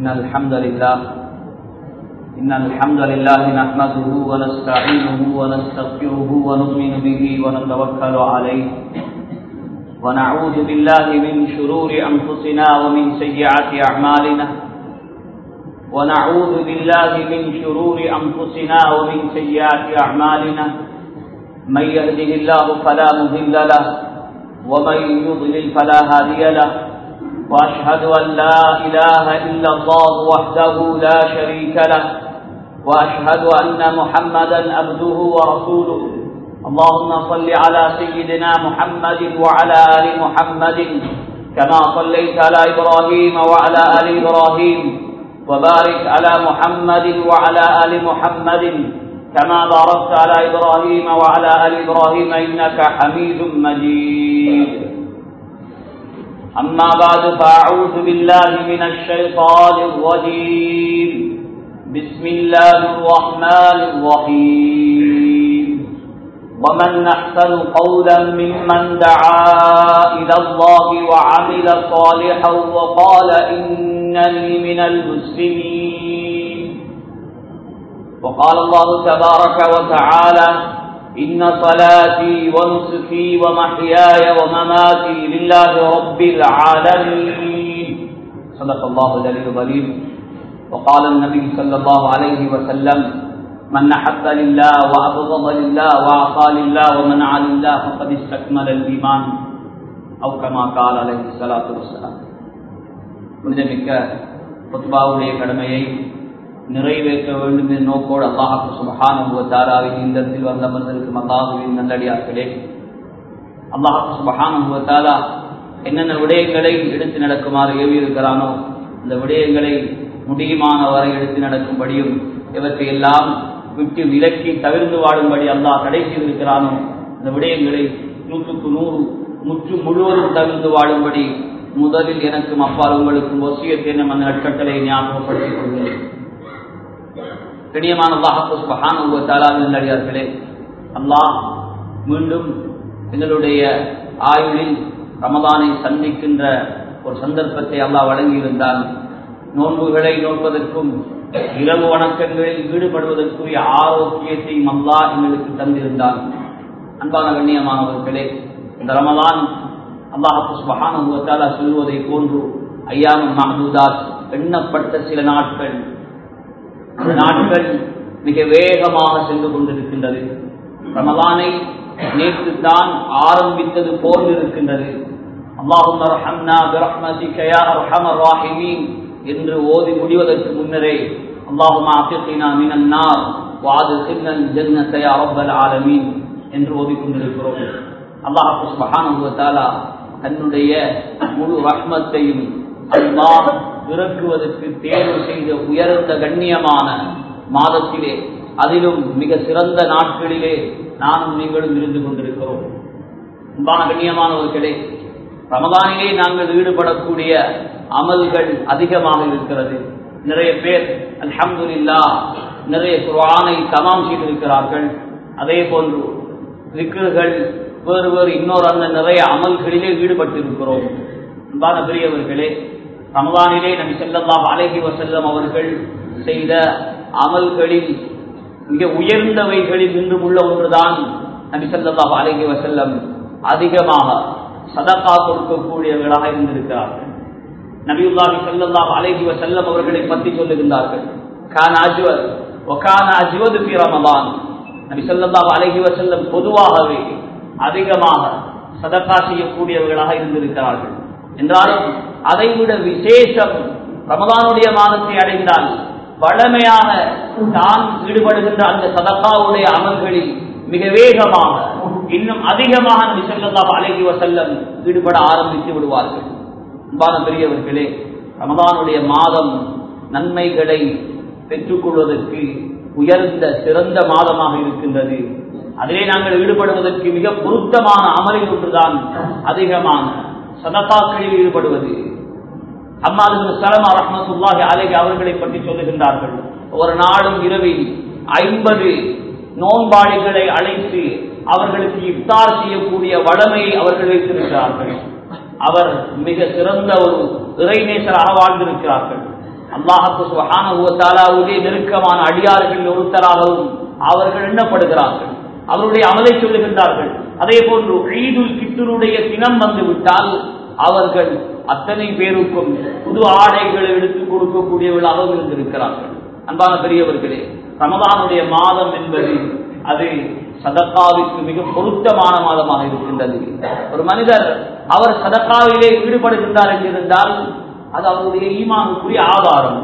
إن الحمد لله إن الحمد لله نحمده ونستعينه ونستغفره ونؤمن به ونتوكل عليه ونعوذ بالله من شرور أنفسنا ومن سيئات أعمالنا ونعوذ بالله من شرور أنفسنا ومن سيئات أعمالنا من يهده الله فلا مضل له ومن يضلل فلا هادي له وأشهد أن لا إله إلا الله وحده لا شريك له وأشهد أن محمدا عبده ورسوله اللهم صل على سيدنا محمد وعلى آل محمد كما صليت على إبراهيم وعلى آل إبراهيم وبارك على محمد وعلى آل محمد كما باركت على إبراهيم وعلى آل إبراهيم إنك حميد مجيد أما بعد فأعوذ بالله من الشيطان الرجيم بسم الله الرحمن الرحيم ومن أحسن قولا ممن دعا إلى الله وعمل صالحا وقال إنني من المسلمين وقال الله تبارك وتعالى إن صلاتي ونسكي ومحياي ومماتي لله رب العالمين صدق الله الجليل الظليم وقال النبي صلى الله عليه وسلم من أحب لله وأبغض لله وأعطى لله ومنع لله فقد استكمل الإيمان أو كما قال عليه الصلاة والسلام புனிதமிக்க புத்பாவுடைய கடமையை நிறைவேற்ற வேண்டும் என்ற நோக்கோடு அல்லாஹு சுபஹானு தாராவின் இல்லத்தில் வந்தமர்ந்திருக்கும் அல்லாஹுவின் நல்லடியார்களே அல்லாஹு சுபஹானு தாரா என்னென்ன விடயங்களை எடுத்து நடக்குமாறு ஏவியிருக்கிறானோ அந்த விடயங்களை முடியுமான வரை எடுத்து நடக்கும்படியும் இவற்றை எல்லாம் விட்டு விலக்கி தவிர்ந்து வாடும்படி அல்லாஹ் தடை செய்திருக்கிறானோ அந்த விடயங்களை நூற்றுக்கு நூறு முற்று முழுவதும் தவிர்த்து வாடும்படி முதலில் எனக்கும் அப்பால் உங்களுக்கும் ஒசியத்தை என்னும் அந்த நட்கட்டளை ஞாபகப்படுத்திக் கொள்கிறேன் கண்ணியமான நல்லடியார்களே அல்லாஹ் மீண்டும் எங்களுடைய ஆயுளில் ரமதானை சந்திக்கின்ற ஒரு சந்தர்ப்பத்தை அல்லாஹ் வழங்கியிருந்தால் நோன்புகளை நோற்பதற்கும் இரவு வணக்கங்களில் ஈடுபடுவதற்குரிய ஆரோக்கியத்தையும் அல்லாஹ் எங்களுக்கு தந்திருந்தான் அன்பான கண்ணியமானவர்களே இந்த ரமதான் அல்லாஹால சொல்வதை போன்று ஐயாமும் மஹதூதாத் எண்ணப்பட்ட சில நாட்கள் அந்த நாட்கள் மிக வேகமாக சென்று கொண்டிருக்கின்றது ரமதானை நேற்று தான் ஆரம்பித்தது போல் இருக்கின்றது என்று ஓதி முடிவதற்கு முன்னரே என்று ஓதிக்கொண்டிருக்கிறோம் அல்லாஹாலா தன்னுடைய முழு ரஹ்மத்தையும் அல்லாஹ் இறக்குவதற்கு தேர்வு செய்த உயர்ந்த கண்ணியமான மாதத்திலே அதிலும் மிக சிறந்த நாட்களிலே நானும் நீங்களும் இருந்து கொண்டிருக்கிறோம் அன்பான கண்ணியமானவர்களே ரமதானிலே நாங்கள் ஈடுபடக்கூடிய அமல்கள் அதிகமாக இருக்கிறது நிறைய பேர் அல்ஹம்துல்லா நிறைய குரானை தமாம் செய்திருக்கிறார்கள் அதே போன்று விக்கிர்கள் வேறு வேறு இன்னொரு அந்த நிறைய அமல்களிலே ஈடுபட்டிருக்கிறோம் அன்பான பெரியவர்களே ரமதானிலே நபி செல்லல்லாஹ் அலஹி வசல்லம் அவர்கள் செய்த அமல்களில் மிக உயர்ந்தவைகளில் இன்று உள்ள ஒன்றுதான் நபி செல்லல்லாஹ் அலஹி வசல்லம் அதிகமாக சதக்கா கொடுக்கக்கூடியவர்களாக இருந்திருக்கிறார்கள் நபியுல்லாஹி செல்லல்லாஹ் அலஹி வசல்லம் அவர்களை பற்றி சொல்லுகின்றார்கள் கான் அஜ்வர் ஒகான அஜ்வது பி ரமதான் நபி செல்லல்லாஹ் அலஹி வசல்லம் பொதுவாகவே அதிகமாக சதக்கா செய்யக்கூடியவர்களாக இருந்திருக்கிறார்கள் என்றாலும் அதைவிட விசேஷம் ரமதானுடைய மாதத்தை அடைந்தால் வளமையாக தான் ஈடுபடுகின்ற அந்த சதக்காவுடைய அமல்களில் மிக வேகமாக இன்னும் அதிகமாக நபி சொல்லல்லா அழகி வசல்லம் ஈடுபட ஆரம்பித்து விடுவார்கள் அன்பான பெரியவர்களே ரமதானுடைய மாதம் நன்மைகளை பெற்றுக்கொள்வதற்கு உயர்ந்த சிறந்த மாதமாக இருக்கின்றது அதிலே நாங்கள் ஈடுபடுவதற்கு மிக பொருத்தமான அமலில் ஒன்றுதான் அதிகமான சதகாக்களில் ஈடுபடுவது அம்மாது சலமா ரஹமத்துல்லாஹி அலேஹி அவர்களை பற்றி சொல்லுகின்றார்கள் ஒரு நாளும் இரவில் ஐம்பது நோன்பாளிகளை அழைத்து அவர்களுக்கு இஃப்தார் செய்யக்கூடிய வளமையை அவர்கள் வைத்திருக்கிறார்கள் அவர் மிக சிறந்த ஒரு இறைநேசராக வாழ்ந்திருக்கிறார்கள் அல்லாஹு சுகானுடைய நெருக்கமான அடியார்கள் ஒருத்தராகவும் அவர்கள் எண்ணப்படுகிறார்கள் அவருடைய அமலை சொல்லுகின்றார்கள் அதே போன்று ஈதுல் கித்தருடைய தினம் வந்து விட்டால் அவர்கள் அத்தனை பேருக்கும் புது ஆடைகளை எடுத்துக் கொடுக்கக்கூடியவர்களாகவும் இருந்திருக்கிறார்கள் அன்பான பெரியவர்களே ரமதானுடைய மாதம் என்பது அது சதக்காவிற்கு மிக பொருத்தமான மாதமாக இருக்கின்றது ஒரு மனிதர் அவர் சதக்காவிலே ஈடுபடுகின்றார் என்றிருந்தால் அது அவருடைய ஈமானுக்குரிய ஆதாரம்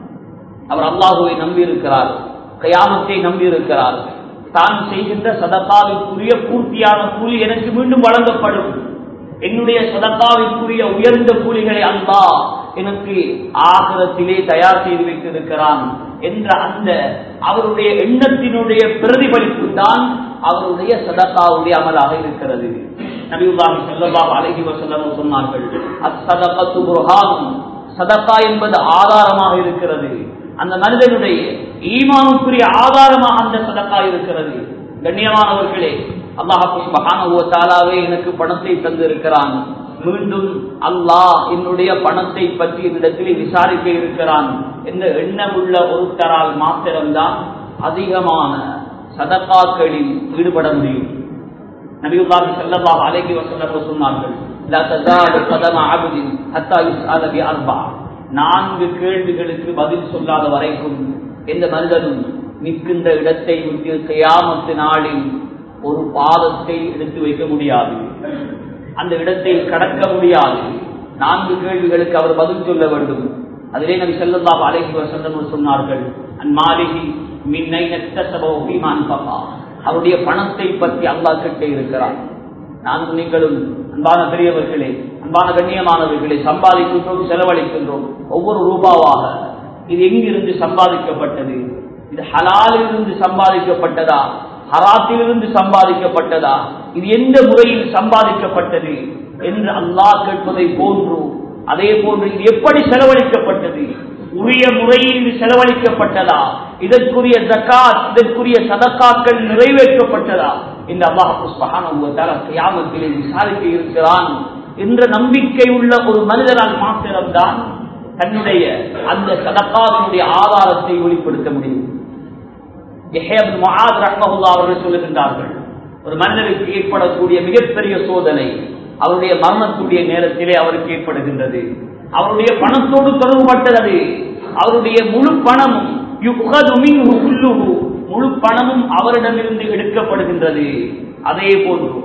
அவர் அல்லாஹுவை நம்பியிருக்கிறார் கயாமத்தை நம்பியிருக்கிறார் தான் செய்கின்ற சதக்காவிற்குரிய பூர்த்தியான கூலி எனக்கு மீண்டும் வழங்கப்படும் என்னுடைய சதக்காவிற்குரிய உயர்ந்த கூலிகளை அல்லா எனக்கு ஆகலத்திலே தயார் செய்து வைத்திருக்கிறான் என்ற அந்த அவருடைய எண்ணத்தினுடைய பிரதிபலிப்பு தான் அவருடைய சதக்காவுடைய அமலாக இருக்கிறது நபியுல்லாஹி ஸல்லல்லாஹு அலைஹி வஸல்லம் சொன்னார்கள் அஸ்ஸதகத்து புர்ஹான் சதக்கா என்பது ஆதாரமாக இருக்கிறது அந்த மனிதனுடைய ஈமானுக்குரிய ஆதாரமாக அந்த சதக்கா இருக்கிறது கண்ணியமானவர்களே அல்லாஹு சுபஹானஹு வ தஆலாவே எனக்கு பணத்தை தந்திருக்கிறான் மீண்டும் அல்லாஹ் என்னுடைய பணத்தை பற்றி என்னிடத்தில் விசாரிக்க இருக்கிறான் என்ற எண்ணமுள்ள ஒருத்தரால் மாத்திரம்தான் அதிகமான சதக்காக்களில் ஈடுபட முடியும் நபியுல்லாஹி ஸல்லல்லாஹு அலைஹி வஸல்லம் சொன்னார்கள் லா தஸாலு கதம அப்தின் ஹத்தா யுஸ்அல பி அர்பா நான்கு கேள்விகளுக்கு பதில் சொல்லாத வரைக்கும் எந்த மனிதனும் நிற்கின்ற இடத்தை விட்டு கியாமத்து நாளில் ஒரு பாதத்தை எடுத்து வைக்க முடியாது அந்த இடத்தை கடக்க முடியாது நான்கு கேள்விகளுக்கு அவர் பதில் சொல்ல வேண்டும் அதிலே நபி ஸல்லல்லாஹு அலைஹி வஸல்லம் சொன்னார்கள் அன்மாலிஹி மின்னை நக்தசபோ பீமான் பகா அவருடைய பணத்தை பற்றி அல்லாஹ் கிட்டே இருக்கிறார் நானும் நீங்களும் அன்பான பெரியவர்களே அன்பான கண்ணியமானவர்களை சம்பாதிக்கின்றோம் செலவழிக்கின்றோம் ஒவ்வொரு ரூபாவாக இது எங்கிருந்து சம்பாதிக்கப்பட்டது இது ஹலாலிலிருந்து சம்பாதிக்கப்பட்டதா ஹராத்திலிருந்து சம்பாதிக்கப்பட்டதா இது எந்த முறையில் சம்பாதிக்கப்பட்டது என்று அல்லாஹ் கேட்பதை போன்று அதே போன்று இது எப்படி செலவழிக்கப்பட்டது உரிய முறையில் இது செலவழிக்கப்பட்டதா இதற்குரிய ஜக்காத் இதற்குரிய சதக்காக்கள் நிறைவேற்றப்பட்டதா இந்த அல்லாஹாமத்திலே விசாரிக்க இருக்கிறான் என்ற நம்பிக்கை உள்ள ஒரு மனிதனால் மாத்திரம்தான் தன்னுடைய அந்த சதக்காவினுடைய ஆதாரத்தை வெளிப்படுத்த முடியும் அவர்கள் சொல்லுகின்றார்கள் ஒரு மனிதனுக்கு ஏற்படக்கூடிய மிகப்பெரிய சோதனை அவருடைய மரணத்துடைய நேரத்திலே அவருக்கு ஏற்படுகின்றது அவருடைய பணத்தோடு தொடர்புபட்டது அவருடைய முழு பணமும் முழு பணமும் அவரிடமிருந்து எடுக்கப்படுகின்றது அதே போன்று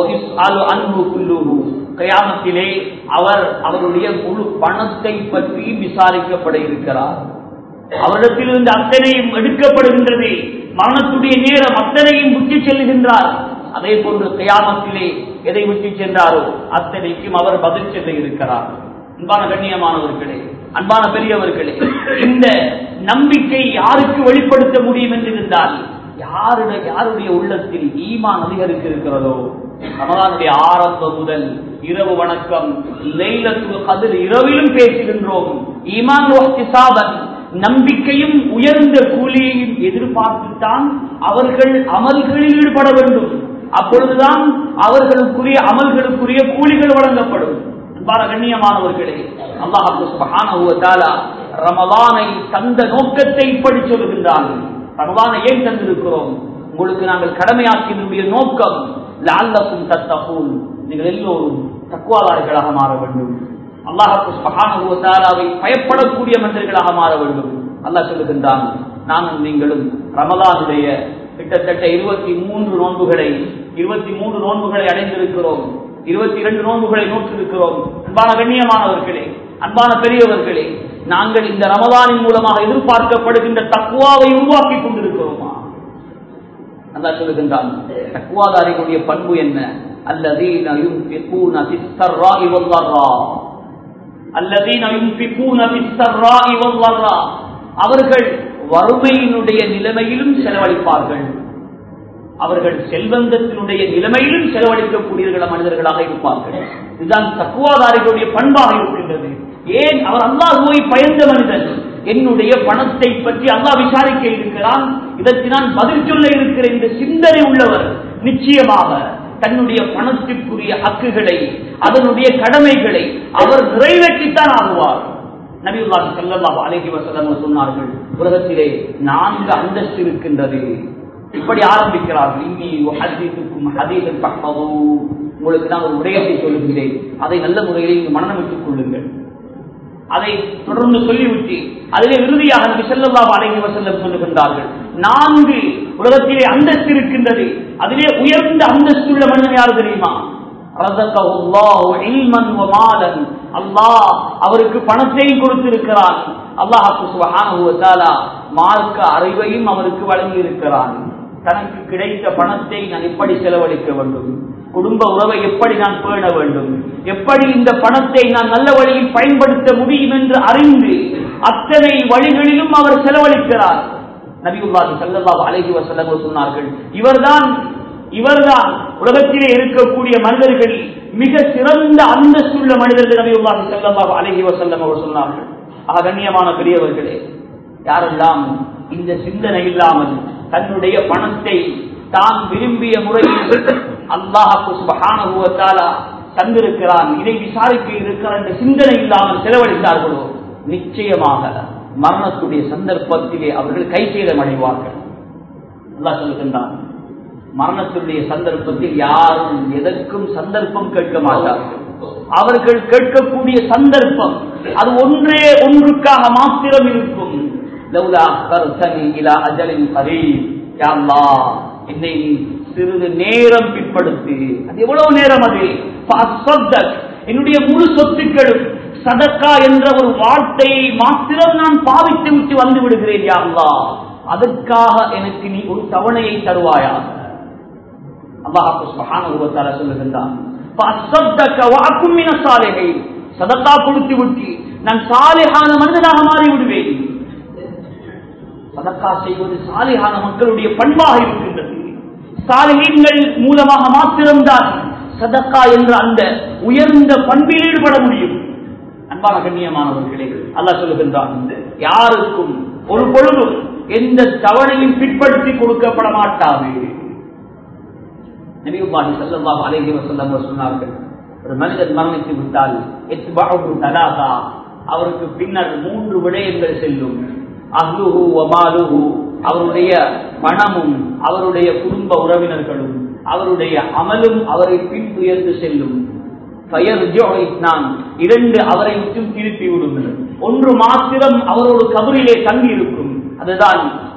கயாமத்திலே அவர் அவருடைய முழு பணத்தை பற்றி விசாரிக்கப்பட இருக்கிறார் அவரிடத்திலிருந்து அத்தனையும் எடுக்கப்படுகின்றது மரணத்துடைய நேரம் அத்தனையும் விட்டு செல்லுகின்றார் அதே போன்று கயாமத்திலே எதை விட்டு சென்றாரோ அத்தனைக்கும் அவர் பதில் செல்ல இருக்கிறார் அன்பான கண்ணியமானவர்களே அன்பான பெரியவர்களே இந்த நம்பிக்கை யாருக்கு வெளிப்படுத்த முடியும் என்று இருந்தால் யாருடைய யாருடைய உள்ளத்தில் ஈமான் அதிகரிக்க இருக்கிறதோ ரமதானுடைய ஆரம்பம் முதல் இரவு வணக்கம் லைலத்து கதிர் இரவிலும் பேசுகின்றோம் ஈமான் சாபன் நம்பிக்கையும் உயர்ந்த கூலியையும் எதிர்பார்த்துத்தான் அவர்கள் அமல்களில் ஈடுபட வேண்டும் அப்பொழுதுதான் அவர்களுக்குரிய அமல்களுக்குரிய கூலிகள் வழங்கப்படும் அன்பான கண்ணியமானவர்களே அல்லாஹால ரமலானை தந்த நோக்கத்தை இப்படி சொல்லுகின்றான் ரமலானை ஏன் தந்திருக்கிறோம் உங்களுக்கு நாங்கள் கடமையாக்கினுடைய நோக்கம் லால்லக்கும் தத்தகூன் நீங்கள் எல்லோரும் தக்குவாதாரிகளாக மாற வேண்டும் அல்லாஹாவை பயப்படக்கூடிய மனிதர்களாக மாற வேண்டும் அல்லாஹ் சொல்லுகின்றான் நானும் நீங்களும் ரமலானுடைய கிட்டத்தட்ட இருபத்தி மூன்று நோன்புகளை இருபத்தி மூன்று நோன்புகளை அடைந்திருக்கிறோம் இருபத்தி இரண்டு நோன்புகளை நோற்றிருக்கிறோம் அன்பான கண்ணியமானவர்களே அன்பான பெரியவர்களே நாங்கள் இந்த ரமதானின் மூலமாக எதிர்பார்க்கப்படுகின்ற தக்குவாவை உருவாக்கி கொண்டிருக்கிறோமா நல்லா சொல்லுகின்றான் தக்குவாதாரிகளுடைய பண்பு என்ன الذين ينفقون في السراء والضراء الذين ينفقون في السراء والضراء அவர்கள் வறுமையினுடைய நிலைமையிலும் செலவழிப்பார்கள் அவர்கள் செல்வந்தத்தினுடைய நிலைமையிலும் செலவழிக்கக்கூடியவர்கள மனிதர்களாக இருப்பார்கள் இதுதான் தக்குவாதாரிகளுடைய பண்பாக இருக்கின்றது ஏன் அவர் அல்லாஹுவை பயந்த மனிதன் என்னுடைய பணத்தை பற்றி அல்லாஹ் விசாரிக்க இருக்கிறான் இதற்கு நான் பதில் சொல்ல இருக்கிற இந்த சிந்தனை உள்ளவர் நிச்சயமாக தன்னுடைய பணத்திற்குரிய ஹக்குகளை அதனுடைய கடமைகளை அவர் நிறைவேற்றித்தான் ஆகுவார் நபியுல்லாஹி ஸல்லல்லாஹு அலைஹி வஸல்லம் சொன்னார்கள் உலகத்திலே நான்கு அந்தஸ்து இருக்கின்றது இப்படி ஆரம்பிக்கிறார்கள் இன்னி ஹதீஸுக்கும் ஹதீஸன் பஹ்மது உங்களுக்கு நான் ஒரு விடயத்தை சொல்லுகிறேன் அதை நல்ல முறையில் இங்கு மனநமிட்டுக் கொள்ளுங்கள் அதை தொடர்ந்து சொல்லிவிட்டு அதிலே இறுதியாக நபி ஸல்லல்லாஹு அலைஹி வஸல்லம் சொல்லுகின்றார்கள் நான்கு உலகத்திலே அந்தஸ்து இருக்கின்றது அதிலே உயர்ந்த அந்தஸ்துள்ள மனிதன் யார் தெரியுமா அல்லாஹ் அவருக்கு பணத்தையும் கொடுத்திருக்கிறான் அல்லாஹு மார்க்க அறிவையும் அவருக்கு வழங்கி இருக்கிறான் தனக்கு கிடைத்த பணத்தை நான் எப்படி செலவழிக்க வேண்டும் குடும்ப உறவை எப்படி நான் பேண வேண்டும் எப்படி இந்த பணத்தை நான் நல்ல வழியில் பயன்படுத்த முடியும் என்று அறிந்து அத்தனை வழிகளிலும் அவர் செலவழிக்கிறார் நபியுல்லாஹி ஸல்லல்லாஹு அலைஹி வஸல்லம் சொன்னார்கள் இவர்தான் இவர்தான் உலகத்திலே இருக்கக்கூடிய மனிதர்கள் மிக சிறந்த அந்தஸ்துள்ள மனிதர்கள் நபியுல்லாஹி ஸல்லல்லாஹு அலைஹி வஸல்லம் அவர் சொன்னார்கள் ஆக கண்ணியமான பெரியவர்களே யாரெல்லாம் இந்த சிந்தனை இல்லாமல் தன்னுடைய பணத்தை தான் விரும்பிய முறையில் அல்லாஹு சுபஹானஹு வ தஆலா தந்திருக்கிறான் இதை விசாரிக்க இருக்கிற என்ற சிந்தனை இல்லாமல் செலவழித்தார்களோ நிச்சயமாக மரணத்துடைய சந்தர்ப்பத்திலே அவர்கள் கைசேதம் அடைவார்கள் அல்லாஹ் சொல்லுகின்றான் மரணத்துடைய சந்தர்ப்பத்தில் யாரும் எதற்கும் சந்தர்ப்பம் கேட்க மாட்டார்கள் அவர்கள் கேட்கக்கூடிய சந்தர்ப்பம் அது ஒன்றே ஒன்றுக்காக மாத்திரம் இருக்கும் என்னை சிறிது நேரம் பிற்படுத்தி அது எவ்வளவு நேரம் அது என்னுடைய முழு சொத்துக்களும் சதக்கா என்ற ஒரு வார்த்தையை மாத்திரம் நான் பாவித்து விட்டு வந்து விடுகிறேன் யாருலா அதற்காக எனக்கு நீ ஒரு தவணையை தருவாயாக அல்லாஹால சொல்லுகின்றான் சதக்கா கொடுத்து விட்டு நான் சாலையான மனிதனாக மாறி விடுவேன் சதக்கா செய்வது சாலையான மக்களுடைய பண்பாக இருக்கின்றது சாலைகள் மூலமாக மாத்திரம்தான் சதக்கா என்ற அந்த உயர்ந்த பண்பில் ஈடுபட முடியும் அன்பான கண்ணியமானவர்களே அல்லாஹ் சொல்லுகின்றான் யாருக்கும் ஒரு பொழுதும் எந்த தவணையும் பிற்படுத்தி கொடுக்கப்பட மாட்டாது நபியுல்லாஹி ஸல்லல்லாஹு அலைஹி வஸல்லம் சொன்னார்கள் ஒரு மனிதன் மரணித்து விட்டால் இத்பஅஹு தலாகா அவருக்கு பின்னர் மூன்று விடயங்கள் செல்லும் அஹ்லுஹு வமாலுஹு அவருடைய பணமும் அவருடைய குடும்ப உறவினர்களும் அவருடைய அமலும் அவரை பின்துயர்ந்து செல்லும் இரண்டு அவரை விட்டும் திருப்பி விடும் ஒன்று மாத்திரம் அவரோடு கபரிலே தங்கி இருக்கும் அதுதான்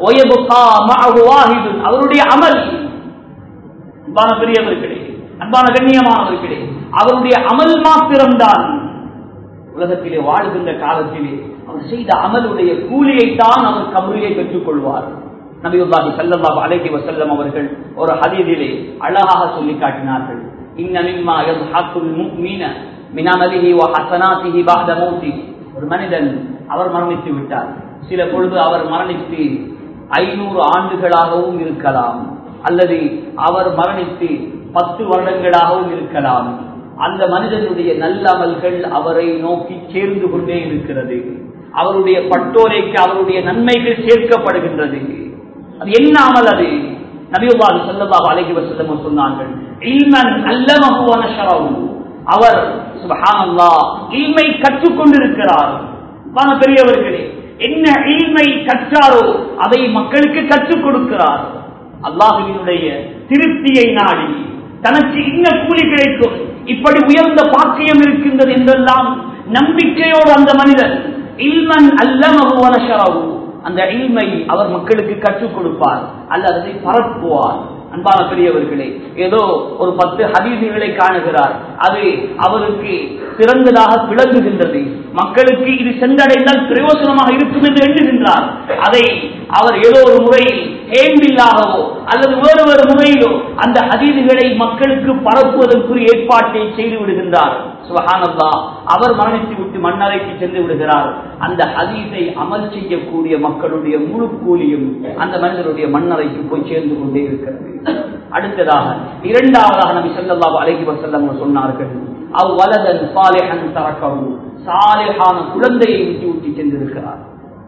அவருடைய அமல் அன்பான பெரியவர்களே அன்பான கண்ணியமானவர்களே அவருடைய அமல் மாத்திரம்தான் உலகத்திலே வாழ்கின்ற காலத்திலே அவர் செய்த அமலுடைய கூலியைத்தான் அவர் கபரிலே பெற்றுக் கொள்வார் நபியுல்லாஹி ஸல்லல்லாஹு அலைஹி வஸல்லம் அவர்கள் ஒரு ஹதீஸிலே அழகாக சொல்லி காட்டினார்கள் இன்ன மிம்மா யஸ்ஹகுல் முஃமின மின் அமலிஹி வ ஹஸனாத்திஹி பஅத மௌத்திஹி ஒரு மனிதன் அவர் மரணித்து விட்டார் சில பொழுது அவர் மரணித்து ஐநூறு ஆண்டுகளாகவும் இருக்கலாம் அல்லது அவர் மரணித்து பத்து வருடங்களாகவும் இருக்கலாம் அந்த மனிதனுடைய நல்லமல்கள் அவரை நோக்கி சேர்ந்து கொண்டே இருக்கிறது அவருடைய பட்டோரைக்கு அவருடைய நன்மைகள் சேர்க்கப்படுகின்றது அது என்ன அமல் அது நபியுல்லாஹி ஸல்லல்லாஹு அலைஹி வஸல்லம் சொன்னார்கள் இல்மன் அல்லமஹு வ நஷரஹு அவர் சுப்ஹானல்லாஹ் இல்மை கற்றுக் கொண்டிருக்கிறார் வான பெரியவர்களே என்ன இல்மை கற்றாரோ அதை மக்களுக்கு கற்றுக் கொடுக்கிறார் அல்லாஹுவினுடைய திருப்தியை நாடி தனக்கு இன்ன கூலி கிடைக்கும் இப்படி உயர்ந்த பாக்கியம் இருக்கின்றது என்றெல்லாம் நம்பிக்கையோடு அந்த மனிதன் இல்மன் அல்லமஹு வ நஷரஹு அந்த இல்மை அவர் மக்களுக்கு கற்றுக் கொடுப்பார் அல்லது அதை பரப்புவார் அன்பான பெரியவர்களே ஏதோ ஒரு பத்து ஹதீசுகளை காணுகிறார் அது அவருக்கு சிறந்ததாக விளங்குகின்றது மக்களுக்கு இது சென்றடைந்தால் பிரயோசனமாக இருக்கும் என்று எண்ணுகின்றார் அதை அவர் ஏதோ ஒரு முறையில் ஹேண்டில்லாகவோ அல்லது வேறு வேறு முறையிலோ அந்த ஹதீதுகளை மக்களுக்கு பரப்புவதற்குரிய ஏற்பாட்டை செய்து விடுகின்றார் சுபஹானல்லா அவர் மரணித்து விட்டு மண்ணறைக்கு சென்று விடுகிறார் அந்த ஹதீஸை அமல் செய்யக்கூடிய மக்களுடைய முழு கூலியும் அந்த மனிதனுடைய மண்ணறைக்கு போய் சேர்ந்து கொண்டே இருக்கிறது அடுத்ததாக இரண்டாவதாக நபி ஸல்லல்லாஹு அலைஹி வஸல்லம் சொன்னார்கள் அவ் வலதன் சாலிஹன் தரக்கவு சாலிஹான குழந்தையை விட்டு விட்டு சென்றிருக்கிறார்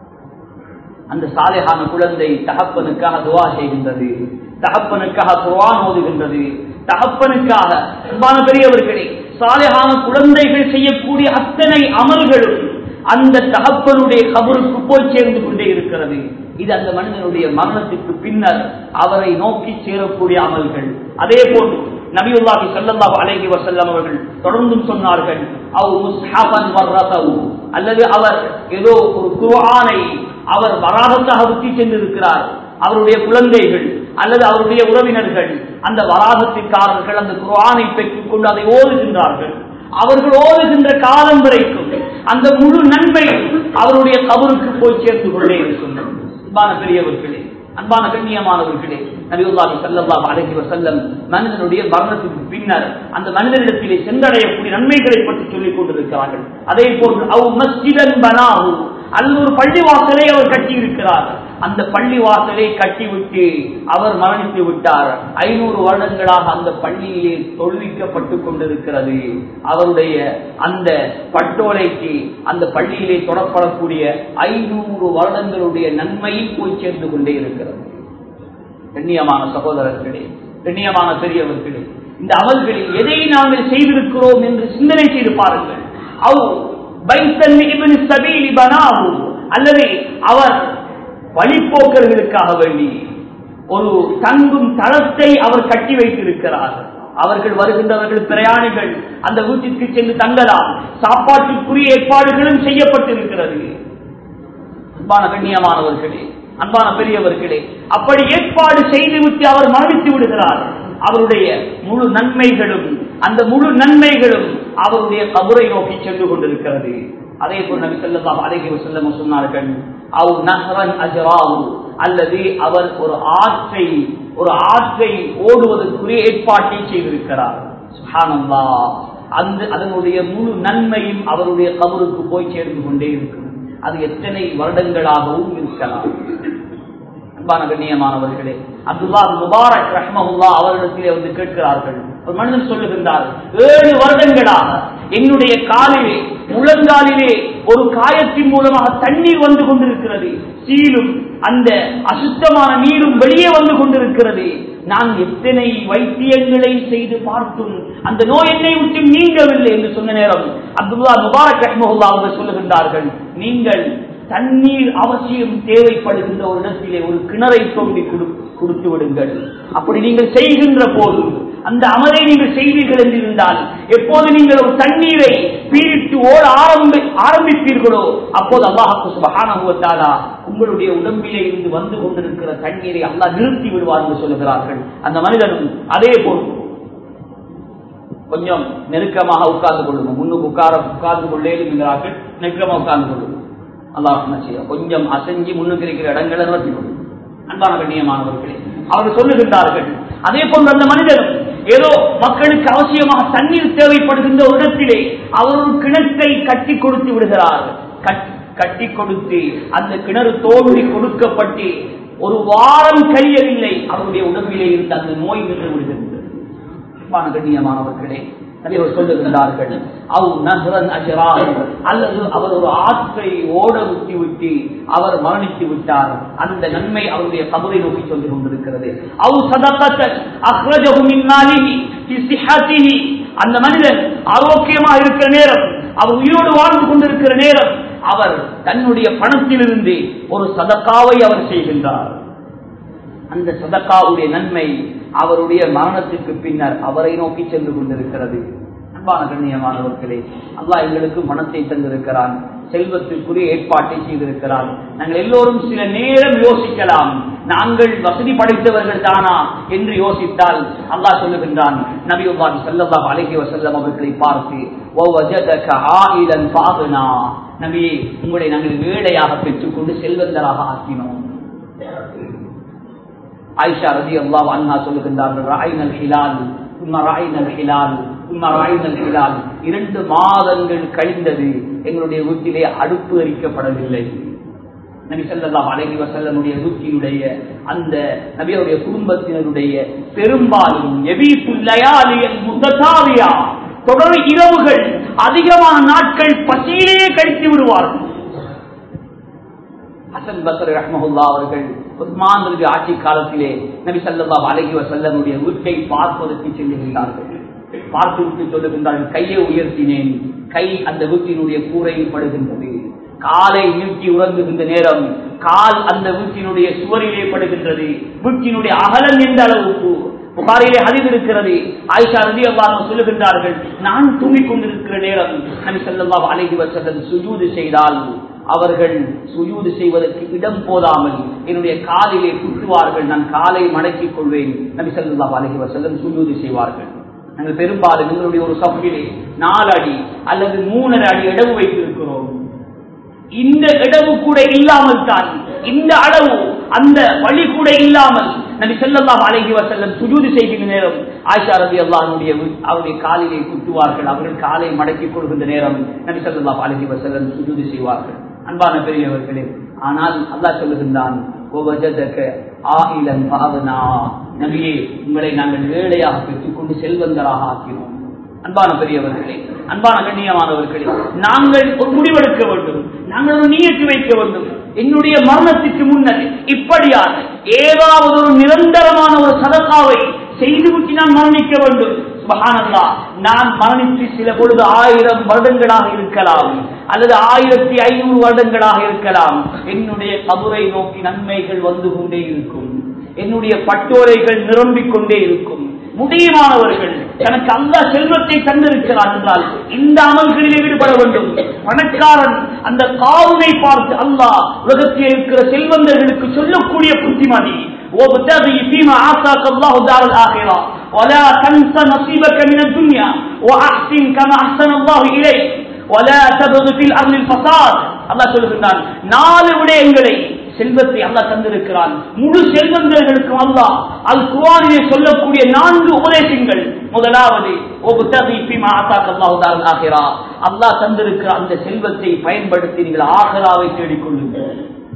அந்த சாலிஹான குழந்தை தகப்பனுக்காக துவா செய்கின்றது தகப்பனுக்காக குர்ஆன் ஓதுகின்றது தகப்பனுக்காக அன்பான பெரியவர்களே சாலிஹான குழந்தைகள் செய்யக்கூடிய அத்தனை அமல்களும் அந்த தகப்பனுடைய கபருக்கு போய் சேர்ந்து கொண்டே இருக்கிறது இது அந்த மனிதனுடைய மரணத்துக்கு பின்னர் அவரை நோக்கி சேரக்கூடிய அமல்கள் அதே போன்று நபியுல்லாஹி ஸல்லல்லாஹு அலைஹி வஸல்லம் அவர்கள் தொடர்ந்தும் சொன்னார்கள் அவ் முஸ்ஹபன் வர்ரதஹு அல்லது அவர் ஏதோ ஒரு குர்ஆனை அவர் வராகத்தாக விட்டு சென்றிருக்கிறார் அவருடைய குழந்தைகள் அல்லது அவருடைய உறவினர்கள் அந்த வராகத்திற்காரர்கள் அந்த குர்ஆனை பெற்றுக் கொண்டு அதை ஓதுகின்றார்கள் அவர்கள் ஓதுகின்ற காலம் வரைக்கும் அந்த முழு நன்மை அவருடைய கபருக்கு போய் சேர்ந்து கொண்டே இருக்கும் அன்பான பெரியவர்களே அன்பான கண்ணியமானவர்களே நபியுல்லாஹி ஸல்லல்லாஹு அலைஹி வஸல்லம் மனிதனுடைய மரணத்துக்கு பின்னர் அந்த மனிதனிடத்திலே சென்றடையக்கூடிய நன்மைகளை பற்றி சொல்லிக் கொண்டிருக்கிறார்கள் அதே போன்று அவ் மஸ்ஜிதன் பனாஹு அல்லது ஒரு பள்ளிவாசலை அவர் கட்டி இருக்கிறார் அந்த பள்ளிவாசலை கட்டிவிட்டு அவர் மரணித்து விட்டார் ஐநூறு வருடங்களாக அந்த பள்ளியிலே தொழுவிக்கப்பட்டுக் கொண்டிருக்கிறது அவருடைய அந்த பட்டோலைக்கு அந்த பள்ளியிலே தொடப்படக்கூடிய ஐநூறு வருடங்களுடைய நன்மையில் போய் சேர்ந்து கொண்டே இருக்கிறது கண்ணியமான சகோதரர்களே கண்ணியமான பெரியவர்களே இந்த அமல்களில் எதை நாங்கள் செய்திருக்கிறோம் என்று சிந்தனை செய்து பாருங்கள் அவ் பைத்தன் இப்னு சபீலி பனாஹு அல்லது அவர் வழிப்போக்கர்களுக்காக வேண்டி ஒரு தங்கும் தளத்தை அவர் கட்டி வைத்திருக்கிறார் அவர்கள் வருகின்றவர்கள் பிரயாணிகள் அந்த வீட்டிற்கு சென்று தங்கலாம் சாப்பாட்டுக்குரிய ஏற்பாடுகளும் செய்யப்பட்டிருக்கிறது அன்பான கண்ணியமானவர்களே அன்பான பெரியவர்களே அப்படி ஏற்பாடு செய்துவிட்டு அவர் மரணித்து விடுகிறார் அவருடைய முழு நன்மைகளும் அந்த முழு நன்மைகளும் அவருடைய கபரை நோக்கி சென்று கொண்டிருக்கிறது அதே போல் நபி ஸல்லல்லாஹு அலைஹி வஸல்லம் சொன்னார்கள் அவ் நஹ்ரன் அஜ்ராஹு அல்லது அவர் ஒரு ஆற்றை ஒரு ஆற்றை ஓடுவதற்குரிய ஏற்பாட்டை செய்திருக்கிறார் சுப்ஹானல்லாஹ் அந்த அதனுடைய முழு நன்மையும் அவருடைய கபருக்கு போய் சேர்ந்து கொண்டே இருக்கும் அது எத்தனை வருடங்களாகவும் இருக்கலாம் அன்பான கண்ணியமானவர்களே அப்துல்லா முபாரக் ரஹ்மஹுல்லா அவரிடத்திலே வந்து கேட்கிறார்கள் ஒரு மனிதன் சொல்லுகின்றார் ஏழு வருடங்களாக என்னுடைய காலிலே முழங்காலிலே ஒரு காயத்தின் மூலமாக தண்ணீர் வந்து கொண்டிருக்கிறது சீலும் அந்த அசுத்தமான நீரும் வெளியே வந்து கொண்டிருக்கிறது நான் எத்தனை வைத்தியங்களை செய்து பார்த்தும் அந்த நோய் என்னை விட்டு நீங்கவில்லை என்று சொன்ன நேரம் அப்துல்லா முபாரக் ரஹ்மஹுல்லா அவர்கள் சொல்லுகின்றார்கள் நீங்கள் தண்ணீர் அவசியம் தேவைப்படுகின்ற ஒரு இடத்திலே ஒரு கிணறை தோண்டி கொடுத்து விடுங்கள் அப்படி நீங்கள் செய்கின்ற போது அந்த அமலை நீங்கள் செய்வீர்கள் என்றிருந்தால் எப்போது நீங்கள் ஒரு தண்ணீரை பீரிட்டு ஓட ஆரம்பி ஆரம்பிப்பீர்களோ அப்போது அல்லாஹு சுபஹானகுவத்தாலா உங்களுடைய உடம்பிலே இருந்து வந்து கொண்டிருக்கிற தண்ணீரை அல்லாஹ் நிறுத்தி விடுவார் என்று சொல்லுகிறார்கள் அந்த மனிதனும் அதே போன்று கொஞ்சம் நெருக்கமாக உட்கார்ந்து கொள்ளுங்க முன்னுக்கு உட்கார உட்கார்ந்து கொள்ளே என்கிறார்கள் நெருக்கமாக உட்கார்ந்து கொள்ளுங்க அல்லாஹ் செய்ய கொஞ்சம் அசைஞ்சு முன்னுக்கு இருக்கிற இடங்களை நிறுத்தி கொள்ளுங்க அன்பான கண்ணியமானவர்களே அவர்கள் சொல்லுகின்றார்கள் அதே போன்று அந்த மனிதனும் ஏதோ மக்களுக்கு அவசியமாக தண்ணீர் தேவைப்படுகின்ற ஒரு இடத்திலே அவர் ஒரு கிணற்றை கட்டி கொடுத்து விடுகிறார் கட்டி கொடுத்து அந்த கிணறு தோல்வி கொடுக்கப்பட்டு ஒரு வாரம் கழியவில்லை அவருடைய உடம்பிலே இருந்த அந்த நோய் நின்று விடுகின்றது கண்ணியமானவர்களே தலைவர் சொல்லுகின்றார்கள் அவ் நகரன் அஜரால் அல்லது அவர் ஒரு ஆற்றை ஓட விட்டு விட்டு அவர் மரணித்து விட்டார் அந்த நன்மை அவருடைய கபரை நோக்கி சொல்லிக் கொண்டிருக்கிறது அவ் சதக்கத்தன் அஹ்ரஜகுமின்னாலிஹி அந்த மனிதன் ஆரோக்கியமாக இருக்கிற நேரம் அவர் உயிரோடு வாழ்ந்து கொண்டிருக்கிற நேரம் அவர் தன்னுடைய பணத்திலிருந்து ஒரு சதக்காவை அவர் செய்கின்றார் அந்த சதக்காவுடைய நன்மை அவருடைய மரணத்திற்கு பின்னர் அவரை நோக்கி சென்று கொண்டிருக்கிறது அன்பான கண்ணியமானவர்களே அல்லாஹ் எங்களுக்கு மனத்தை தந்திருக்கிறான் செல்வத்திற்குரிய ஏற்பாட்டை செய்திருக்கிறான் நாங்கள் எல்லோரும் சில நேரம் யோசிக்கலாம் நாங்கள் வசதி படைத்தவர்கள் தானா என்று யோசித்தால் அல்லாஹ் சொல்லுகின்றான் நபியுல்லாஹி ஸல்லல்லாஹு அலைஹி வஸல்லம் அவர்களை பார்த்து வவஜதக ஆயிலன் ஃபாகுனா நபியே உங்களை நாங்கள் வேடையாக பெற்றுக்கொண்டு செல்வந்தராக ஆக்கினோம் ஆயிஷா ரதி அல்லா அண்ணா சொல்லுகின்றார்கள் ராயினல் ஹிலால் உம்ம ராயினல் ஹிலால் உம்ம ராயினல் ஹிலால் இரண்டு மாதங்கள் கழிந்தது எங்களுடைய வீட்டிலே அடுப்பு எரிக்கப்படவில்லை நபி சொல்லலாம் அழகி வசல்லனுடைய வீட்டினுடைய அந்த நபியுடைய குடும்பத்தினருடைய பெரும்பாலும் முததாவியா தொடர் இரவுகள் அதிகமான நாட்கள் பசியிலேயே கழித்து விடுவார்கள் ஹசன் பசர் ரஹ்மஹுல்லா அவர்கள் உஸ்மான் ரவி ஆட்சி காலத்திலே நபி சல்லா அலஹி வசல்லனுடைய வீட்டை பார்ப்பதற்கு செல்லுகின்றார்கள் பார்த்து விட்டு சொல்லுகின்றார்கள் கையை உயர்த்தினேன் கை அந்த வீட்டினுடைய கூரையில் படுகின்றது காலை நீட்டி உறங்குகின்ற நேரம் கால் அந்த வீட்டினுடைய சுவரிலே படுகின்றது வீட்டினுடைய அகலம் எந்த அளவுக்கு புகாரிலே அறிந்திருக்கிறது ஆயிஷா ரதி அல்லாஹ் சொல்லுகின்றார்கள் நான் தூங்கிக் கொண்டிருக்கிற நேரம் நபி ஸல்லல்லாஹு அலைஹி வஸல்லம் சுஜூது செய்தால் அவர்கள் சுஜூது செய்வதற்கு இடம் போதாமல் என்னுடைய காலிலே குத்துவார்கள் நான் காலை மடக்கிக் கொள்வேன் நபி ஸல்லல்லாஹு அலைஹி வஸல்லம் சுஜூது செய்வார்கள் நாங்கள் பெரும்பாலும் எங்களுடைய ஒரு சஃபிலே நாலு அடி அல்லது மூணரை அடி இடவு வைத்திருக்கிறோம் இந்த இடவு கூட இல்லாமல் தான் இந்த அளவு அந்த வழி கூட இல்லாமல் நபி ஸல்லல்லாஹு அலைஹி வஸல்லம் சுஜூது செய்கின்ற நேரம் ஆயிஷா ரலியல்லாஹுடைய அவருடைய காலிலே குத்துவார்கள் அவர்கள் காலை மடக்கிக் கொள்கின்ற நேரம் நபி ஸல்லல்லாஹு அலைஹி வஸல்லம் சுஜூது செய்வார்கள் அன்பான பெரியவர்களே ஆனால் அல்லாஹ் சொல்லுகின்றான் "வவஜதக ஆயிலன் ஃபஅக்னா." நபியே உங்களை நாங்கள் ஏழையாக பெற்றுக்கொண்டு செல்வந்தராக ஆக்கினோம் அன்பான பெரியவர்களே அன்பான கண்ணியமானவர்களே நாங்கள் ஒரு முடிவெடுக்க வேண்டும் நாங்கள் ஒரு நீயத்து வைக்க வேண்டும் என்னுடைய மரணத்துக்கு முன்னர் இப்படியாக ஏதாவது ஒரு நிரந்தரமான ஒரு சதக்காவை செய்துவிட்டு நான் மரணிக்க வேண்டும் சுபஹானல்லா நான் மரணித்து சில பொழுது ஆயிரம் வருடங்களாக இருக்கலாம் அல்லது ஆயிரத்தி ஐநூறு வருடங்களாக இருக்கலாம் என்னுடைய கபுரை நோக்கி நன்மைகள் வந்து கொண்டே இருக்கும் என்னுடைய பட்டோரைகள் நிரம்பிக் கொண்டே இருக்கும் முடியுமானவர்கள் எனக்கு அந்த செல்வத்தை தந்திருக்கிறார் என்றால் இந்த அமல்களில் ஈடுபட வேண்டும் பணக்காரன் அந்த காவுனை பார்த்து அல்லாஹ் உலகத்தில் இருக்கிற செல்வந்தர்களுக்கு சொல்லக்கூடிய புத்திமதி وابتغي فيما آتاك الله دار الآخرة ولا تنس نصيبك من الدنيا وأحسن كما أحسن الله إليك ولا تبغ في الأرض الفساد الله சொல்லுகிறான் நாலு விடயங்களை செல்வத்தை அல்லாஹ் தந்திருக்கிறான் முழு செல்வந்தர்களுக்கும் அல்லாஹ் அல் குவானிலே சொல்லக்கூடிய நான்கு உபதேசங்கள் முதலாவது அல்லாஹ் தந்திருக்கிற அந்த செல்வத்தை பயன்படுத்தி நீங்கள் ஆகராவை தேடிக்கொள்ளுங்கள்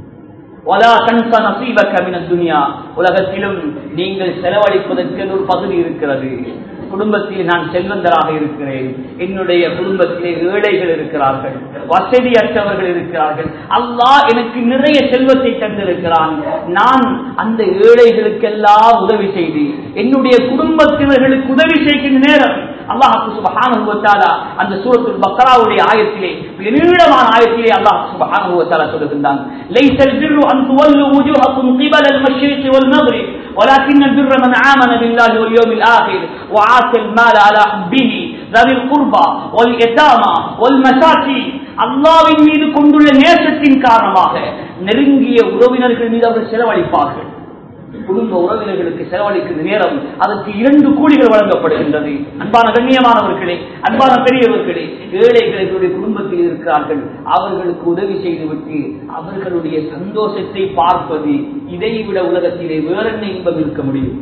உலகத்திலும் நீங்கள் செலவழிப்பதற்கு ஒரு பகுதி இருக்கிறது குடும்பத்தில் நான் செல்வந்தராக இருக்கிறேன் என்னுடைய குடும்பத்திலே ஏழைகள் இருக்கிறார்கள் வசதியற்றவர்கள் இருக்கிறார்கள் அல்லாஹ் எனக்கு நிறைய செல்வத்தை தந்திருக்கிறான் நான் அந்த ஏழைகளுக்கெல்லாம் உதவி செய்து என்னுடைய குடும்பத்தினர்களுக்கு உதவி செய்கின்ற நேரம் அல்லாஹு சுபஹானுவத்தாலா அந்த சூரத்துல் பக்ராவுடைய ஆயத்திலே நீளமான ஆயத்திலே அல்லாஹ் சுபஹானுவத்தாலா சொல்லுகின்றான் லைசல் பிர்ரு அன் துவல்லு وجوهكم قبل المشرق والمغرب ولكن البر من آمن بالله واليوم الآخر وآتى المال على حبه ذوي القربى واليتامى والمساكين அல்லாவின் மீது கொண்டுள்ள நேசத்தின் காரணமாக நெருங்கிய உறவினர்கள் மீது அவர்கள் செலவழிப்பார்கள் குடும்ப உறவினர்களுக்கு செலவழிக்கிற நேரம் அதற்கு இரண்டு கூலிகள் வழங்கப்படுகின்றது அன்பான கண்ணியமானவர்களே அன்பான பெரியவர்களே ஏழைகளுடைய குடும்பத்தில் இருக்கிறார்கள் அவர்களுக்கு உதவி செய்துவிட்டு அவர்களுடைய சந்தோஷத்தை பார்ப்பது இதைவிட உலகத்திலே வேற என்ன இன்பம் இருக்க முடியும்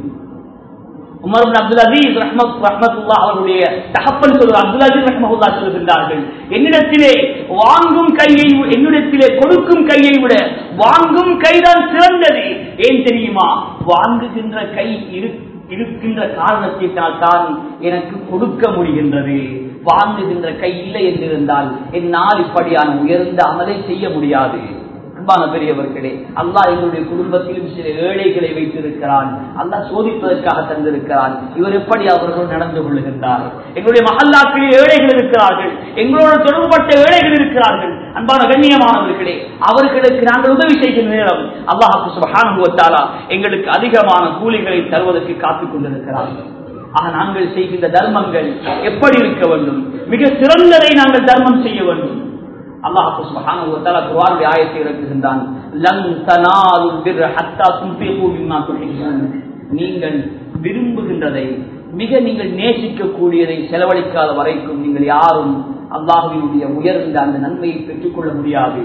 உமர் அப்துல் அசீஸ் ரஹ்மத் ரஹ்மத்துல்லா அவருடைய தகப்பன் சொல்லுவார் அப்துல் அசீஸ் ரஹ்மத்துல்லா சொல்லுகின்றார்கள் என்னிடத்திலே வாங்கும் கையை என்னிடத்திலே கொடுக்கும் கையை விட வாங்கும் கைதான் சிறந்தது ஏன் தெரியுமா வாங்குகின்ற கை இருக்கின்ற காரணத்தினால் தான் எனக்கு கொடுக்க முடிகின்றது வாங்குகின்ற கை இல்லை என்றிருந்தால் என்னால் இப்படியான உயர்ந்த அமலை செய்ய முடியாது அன்பான பெரியவர்களே அல்லாஹ் எங்களுடைய குடும்பத்திலும் சில ஏழைகளை வைத்திருக்கிறான் அல்லாஹ் சோதிப்பதற்காக தந்திருக்கிறான் இவர் எப்படி அவர்கள் நடந்து கொள்ளுகின்றார் எங்களுடைய மகல்லாக்களில் ஏழைகள் இருக்கிறார்கள் எங்களோட தொடர்புபட்ட ஏழைகள் இருக்கிறார்கள் அன்பான கண்ணியமானவர்களே அவர்களுக்கு நாங்கள் உதவி செய்கின்ற நேரம் அல்லாஹு சுபஹானுவத்தாலா எங்களுக்கு அதிகமான கூலிகளை தருவதற்கு காத்துக் கொண்டிருக்கிறார்கள் ஆக நாங்கள் செய்கின்ற தர்மங்கள் எப்படி இருக்க வேண்டும் மிக சிறந்ததை நாங்கள் தர்மம் செய்ய வேண்டும் அல்லாஹு சுப்ஹானஹு வ தஆலா குர்ஆனுடைய ஆயத்தை இறக்குகின்றான் லன் தனாலுல் பிர்ர ஹத்தா துன்ஃபிகு மிம்மா துஹிப்பூன் நீங்கள் விரும்புகின்றதை மிக நீங்கள் நேசிக்கக்கூடியதை செலவழிக்காத வரைக்கும் நீங்கள் யாரும் அல்லாஹுவினுடைய உயர்ந்த அந்த நன்மையை பெற்றுக்கொள்ள முடியாது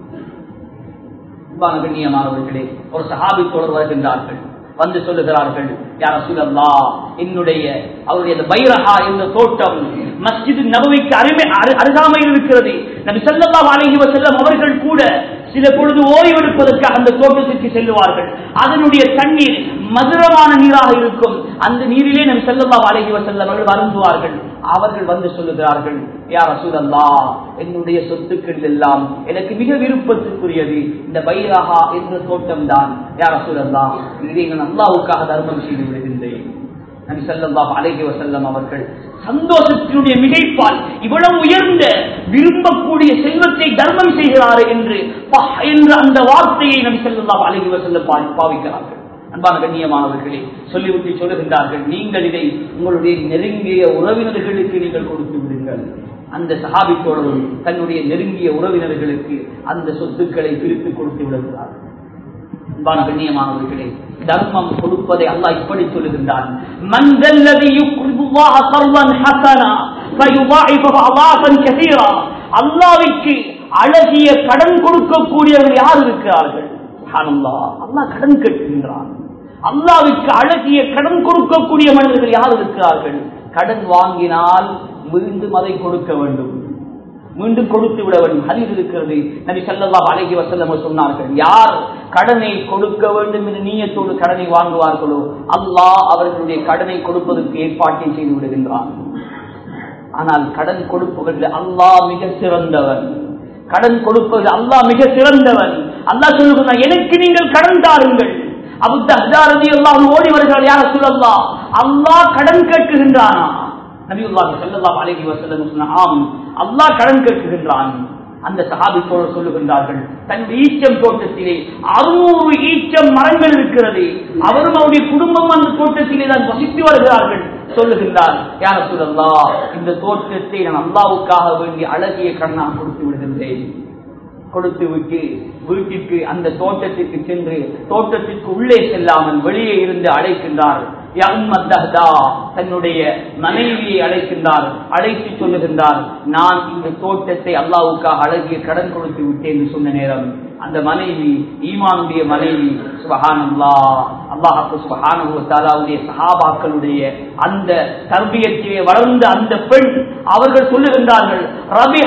கண்ணியமானவர்களே ஒரு சஹாபி தொடர் வருகின்றார்கள் வந்து சொல்லுகிறார்கள் யார சூழல்லா என்னுடைய அவருடைய அந்த பைரஹா என்ற தோட்டம் மஸ்ஜிது நபவிக்கு அருமை அருகாமையில் இருக்கிறது நபி சல்லா அழகி செல்லம் அவர்கள் கூட சில பொழுது ஓய்வெடுப்பதற்காக அந்த தோட்டத்திற்கு செல்லுவார்கள் அதனுடைய தண்ணீர் மதுரமான நீராக இருக்கும் அந்த நீரிலே நம் செல்லல்லா அழகி செல்லம் அவர்கள் வருந்துவார்கள் அவர்கள் வந்து சொல்லுகிறார்கள் யார் அசூதல்லா என்னுடைய சொத்துக்கள் எல்லாம் எனக்கு மிக விருப்பத்துக்குரியது இந்த பைராகா என்ற தோட்டம் தான் யார் அசூதல்லா இதை நான் அல்லாவுக்காக தர்மம் செய்து விடுகின்றேன் நபி சல்லாஹ் அலைஹி வசல்லம் அவர்கள் சந்தோஷத்தினுடைய மிகைப்பால் இவ்வளவு உயர்ந்த விரும்பக்கூடிய செல்வத்தை தர்மம் செய்கிறார் என்று பஹ் என்ற அந்த வார்த்தையை நம் செல்லலாம் அழகி செல்ல பாவிக்கிறார்கள் அன்பான கண்ணியமானவர்களே சொல்லிவிட்டு சொல்லுகின்றார்கள் நீங்கள் இதை உங்களுடைய நெருங்கிய உறவினர்களுக்கு நீங்கள் கொடுத்து விடுங்கள் அந்த சஹாபி தோழரும் தன்னுடைய நெருங்கிய உறவினர்களுக்கு அந்த சொத்துக்களை பிரித்து கொடுத்து விடுகிறார்கள் அன்பான கண்ணியமானவர்களே தர்மம் கொடுப்பதை அல்லாஹ் இப்படி சொல்லுகின்றான் அல்லாவிற்கு அழகிய கடன் கொடுக்கக்கூடியவர்கள் யார் இருக்கிறார்கள் அல்லாஹ் கடன் கேட்கின்றான் அல்லாவிற்கு அழகிய கடன் கொடுக்கக்கூடிய மனிதர்கள் யார் இருக்கிறார்கள் கடன் வாங்கினால் மீண்டும் அதை கொடுக்க வேண்டும் மீண்டும் கொடுத்து விட வேண்டும் ஹரிது இருக்கிறது நபி சல்லா அழகி வசல்லம் சொன்னார்கள் யார் கடனை கொடுக்க வேண்டும் என்று நீயத்தோடு கடனை வாங்குவார்களோ அல்லாஹ் அவர்களுடைய கடனை கொடுப்பதற்கு ஏற்பாட்டை செய்து விடுகின்றான் ஆனால் கடன் கொடுப்பவர்கள் அல்லாஹ் மிக சிறந்தவன் கடன் கொடுப்பது அல்லாஹ் மிக சிறந்தவன் அல்லாஹ் சொல்லுகிறான் எனக்கு நீங்கள் கடன் தாருங்கள் அபுத்தி எல்லாம் ஓடி வருகிறார் யார சொல்லல்லா அல்லாஹ் கடன் கேட்குகின்றானா நபியுல்லாஹி ஸல்லல்லாஹு அலைஹி வஸல்லம் சொன்ன ஆம் அல்லாஹ் கடன் கேட்குகின்றான் அந்த சஹாபி தோழர் சொல்லுகின்றார்கள் தன் ஈச்சம் தோட்டத்திலே அறுநூறு ஈச்சம் மரங்கள் இருக்கிறது அவரும் அவருடைய குடும்பம் அந்த தோட்டத்திலே தான் வசித்து வருகிறார்கள் சொல்லுகின்றார் யார சொல்லல்லா இந்த தோட்டத்தை நான் அல்லாவுக்காக வேண்டி அழகிய கண்ணாக கொடுத்து விடுகின்றேன் கொடுத்து விட்டு வீட்டிற்கு அந்த தோட்டத்திற்கு சென்று தோட்டத்திற்கு உள்ளே செல்லாமல் வெளியே இருந்து அழைக்கின்றார் தன்னுடைய மனைவியை அழைக்கின்றார் அழைத்து சொல்லுகின்றார் நான் இந்த தோட்டத்தை அல்லாவுக்காக அழகிய கடன் கொடுத்து விட்டேன் என்று சொன்ன நேரம் அந்த மனைவி ஈமானுடைய மனைவி சுபஹானல்லா அல்லாஹு சுபஹானுடைய சஹாபாக்களுடைய அந்த தர்பியத்திலே வளர்ந்த அந்த பெண் அவர்கள் சொல்லுகின்றார்கள் ரபி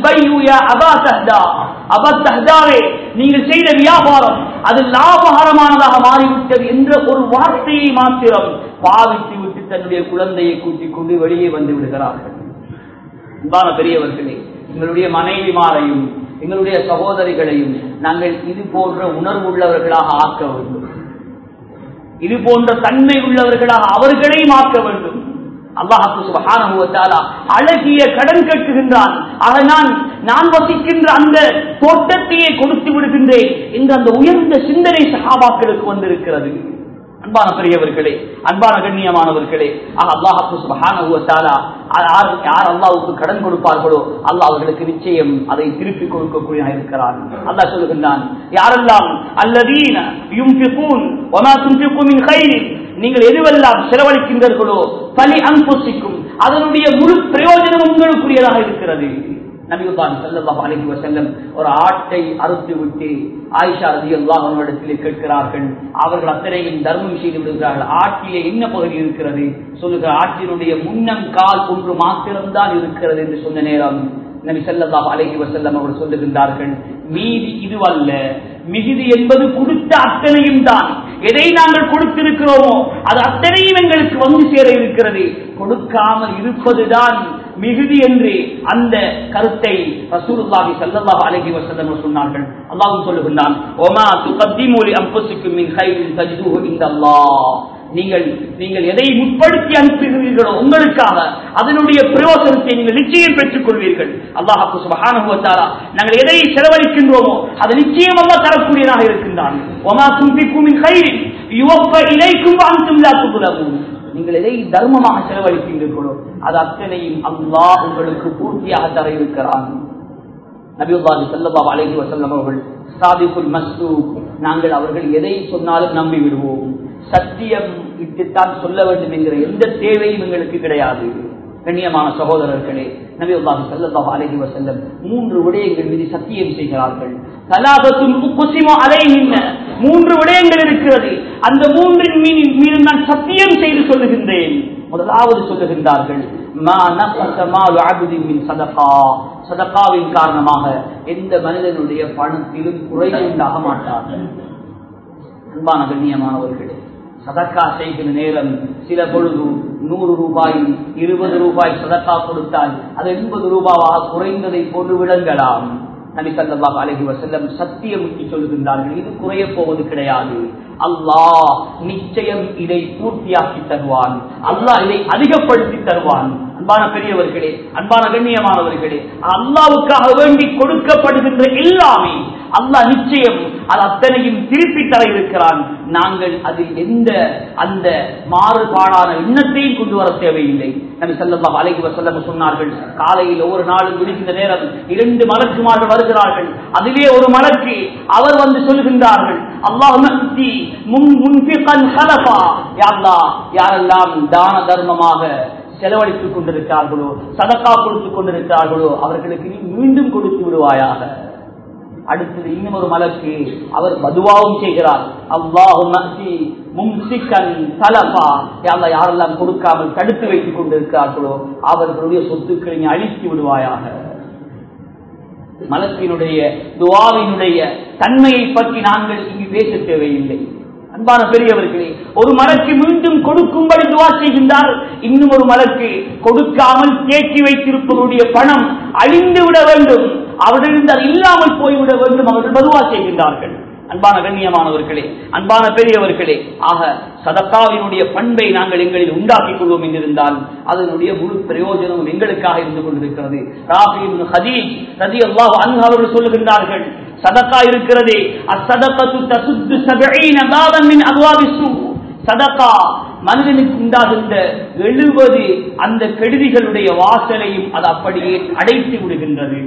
அபத்தஹ்தாவே நீங்கள் செய்த வியாபாரம் அது லாபகரமானதாக மாறிவிட்டது என்ற ஒரு வார்த்தையை மாத்திரம் பாவித்து விட்டு தன்னுடைய குழந்தையை கூட்டிக் கொண்டு வெளியே வந்து விடுகிறார்கள் அன்பான பெரியவர்களே எங்களுடைய மனைவிமாரையும் எங்களுடைய சகோதரிகளையும் நாங்கள் இது போன்ற உணர்வு உள்ளவர்களாக ஆக்க வேண்டும் இது போன்ற தன்மை உள்ளவர்களாக அவர்களையும் ஆக்க வேண்டும் அல்லாஹு சுபஹானுவத்தாலா அழகிய கடன் கட்டுகின்றான் ஆக நான் நான் வசிக்கின்ற அந்த தோட்டத்தையே கொடுத்து விடுகின்றேன் என்று அந்த உயர்ந்த சிந்தனை சகாபாக்களுக்கு வந்திருக்கிறது அன்பான பெரியவர்களே அன்பான கண்ணியமானவர்களே அல்லாஹு சுபஹானுவத்தாலா யார் அல்லாவுக்கு கடன் கொடுப்பார்களோ அல்லாஹ் அவர்களுக்கு நிச்சயம் அதை திருப்பி கொடுக்கக்கூடிய இருக்கிறான் அல்லாஹ் சொல்லுகின்றான் யாரெல்லாம் அல்லதீன நீங்கள் எதுவெல்லாம் செலவழிக்கின்றீர்களோ பலி அன்புசிக்கும் அதனுடைய முழு பிரயோஜனம் உங்களுக்குரியதாக இருக்கிறது நபிகுதான் செல்லல்லாஹ் அலைஹி வஸல்லம் ஒரு ஆட்டை அறுத்து விட்டு ஆயிஷா ரதி அல்லாஹிடத்திலே கேட்கிறார்கள் அவர்கள் அத்தனையும் தர்மம் செய்து விடுகிறார்கள் ஆட்டிலே என்ன பகுதி இருக்கிறது சொல்லுகிற ஆட்டினுடைய முன்னம் கால் ஒன்று மாத்திரம்தான் இருக்கிறது என்று சொன்ன நேரம் நபி செல்லல்லாஹ் அலைஹி வஸல்லம் அவர்கள் சொல்லுகின்றார்கள் மீதி இதுவல்ல மிகுதி என்பது கொடுத்த அத்தனையும் தான் எதை நாங்கள் கொடுத்திருக்கிறோமோ அது அத்தனையும் எங்களுக்கு வந்து சேர இருக்கிறது கொடுக்காமல் இருப்பதுதான் மிகுதி என்று அந்த கருத்தை ரசூலுல்லாஹி ஸல்லல்லாஹு அலைஹி வஸல்லம் சொன்னார்கள் அல்லாஹ் சொல்லுகிறான் ஒமா துகத்திமு லி அன்ஃபுசிக்கும் மின் கைரின் தஜிதுஹு இன்தல்லாஹ் நீங்கள் நீங்கள் எதை முற்படுத்தி அனுப்புகிறீர்களோ உங்களுக்காக அதனுடைய பிரயோசனத்தை நீங்கள் நிச்சயம் பெற்றுக் கொள்வீர்கள் அல்லாஹாக்கு சுபஹானுவத்தாரா நாங்கள் எதை செலவழிக்கின்றோமோ அது நிச்சயம் அல்லா தரக்கூடியதாக இருக்கின்றான் ஒமா தும்பிக்கும் கைரின் யுவப்ப இலைக்கும் வாங்கும் துபுலவும் நீங்கள் எதை தர்மமாக செலவழிக்கின்றீர்களோ அது அத்தனையும் அல்லாஹ் உங்களுக்கு பூர்த்தியாக தர இருக்கிறான் நபியுல்லாஹி ஸல்லல்லாஹு அலைஹி வஸல்லம் அவர்கள் சாதிக்குல் மஸ்தூக் நாங்கள் அவர்கள் எதை சொன்னாலும் நம்பி விடுவோம் சத்தியம் இட்டுத்தான் சொல்ல வேண்டும் என்கிற எந்த தேவையும் எங்களுக்கு கிடையாது கண்ணியமான சகோதரர்களே நபியுல்லாஹி ஸல்லல்லாஹு அலைஹி வஸல்லம் மூன்று விடயங்கள் மீது சத்தியம் செய்கிறார்கள் தலாபத்துன் உக்குசிமு அலைஹின்ன மூன்று விடயங்கள் இருக்கிறது அந்த மூன்றின் மீது மீது நான் சத்தியம் செய்து சொல்லுகின்றேன் முதலாவது சொல்லுகின்றார்கள் சதகாவின் காரணமாக எந்த மனிதனுடைய பணத்திலும் குறைவு உண்டாக மாட்டார்கள் அன்பான கண்ணியமானவர்களே சதக்கா செய்கிற நேரம் சில பொழுது நூறு ரூபாய் இருபது ரூபாய் சதக்கா கொடுத்தால் அது எண்பது ரூபாவாக குறைந்ததை போன்று விளங்கலாம் நபி சல்லாஹ் அலஹி வசல்லம் சத்தியமுற்றி சொல்லுகின்றார்கள் இது குறைய போவது கிடையாது அல்லாஹ் நிச்சயம் இதை பூர்த்தியாக்கி தருவான் அல்லாஹ் இதை அதிகப்படுத்தி தருவான் அன்பான பெரியவர்களே அன்பான கண்ணியமானவர்களே அல்லாவுக்காக வேண்டி கொடுக்கப்படுகின்ற எல்லாமே அல்லாஹ் நிச்சயம் அது அத்தனையும் திருப்பி தர இருக்கிறான் நாங்கள் அதில் எந்த அந்த மாறுபாடான எண்ணத்தையும் கொண்டு வர தேவையில்லை நபி சல்லா அலைஹி வஸல்லம் சொன்னார்கள் காலையில் ஒவ்வொரு நாளும் விடுகின்ற நேரம் இரண்டு மலக்குமார்கள் வருகிறார்கள் அதிலே ஒரு மலக்கு அவர் வந்து சொல்லுகின்றார்கள் அல்லாஹ் யாரெல்லாம் தான தர்மமாக செலவழித்துக் கொண்டிருக்கிறார்களோ சதக்கா கொடுத்துக் கொண்டிருக்கிறார்களோ அவர்களுக்கு நீ மீண்டும் கொடுத்து விடுவாயாக அடுத்தது இன்னும் ஒரு மலக்கு அவர் பதுவாவும் செய்கிறார் அல்லாஹ் யாரெல்லாம் கொடுக்காமல் தடுத்து வைத்துக் கொண்டிருக்கிறார்களோ அவர்களுடைய சொத்துக்களை நீ அழித்து விடுவாயாக மலத்தினுடைய துவாவினுடைய தன்மையை பற்றி நாங்கள் இங்கு பேச தேவையில்லை அன்பான பெரியவர்களே ஒரு மலக்கு மீண்டும் கொடுக்கும்படி துவா செய்கின்றார் இன்னும் ஒரு மலக்கு கொடுக்காமல் தேக்கி வைத்திருப்பவருடைய பணம் அழிந்து விட வேண்டும் அவரிலிருந்து அது இல்லாமல் போய்விட வேண்டும் அவர்கள் பதுவா செய்கின்றார்கள் அன்பான கண்ணியமானவர்களே அன்பான பெரியவர்களே ஆக சதக்காவினுடைய பண்பை நாங்கள் எங்களில் உண்டாக்கிக் கொள்வோம் என்றிருந்தால் அதனுடைய முழு பிரயோஜனமும் எங்களுக்காக இருந்து கொண்டிருக்கிறது ராபின் ஹதீஜ் ரதி அல்லாஹ் அவர்கள் சொல்லுகின்றார்கள் சதக்கா இருக்கிறதே அசதக்கத்து தசுத்து சபீன பாதமின் அல்வாவிசு சதக்கா மனிதனுக்கு உண்டாகின்ற எழுபது அந்த கெடுதிகளுடைய வாசலையும் அது அப்படியே அடைத்து விடுகின்றது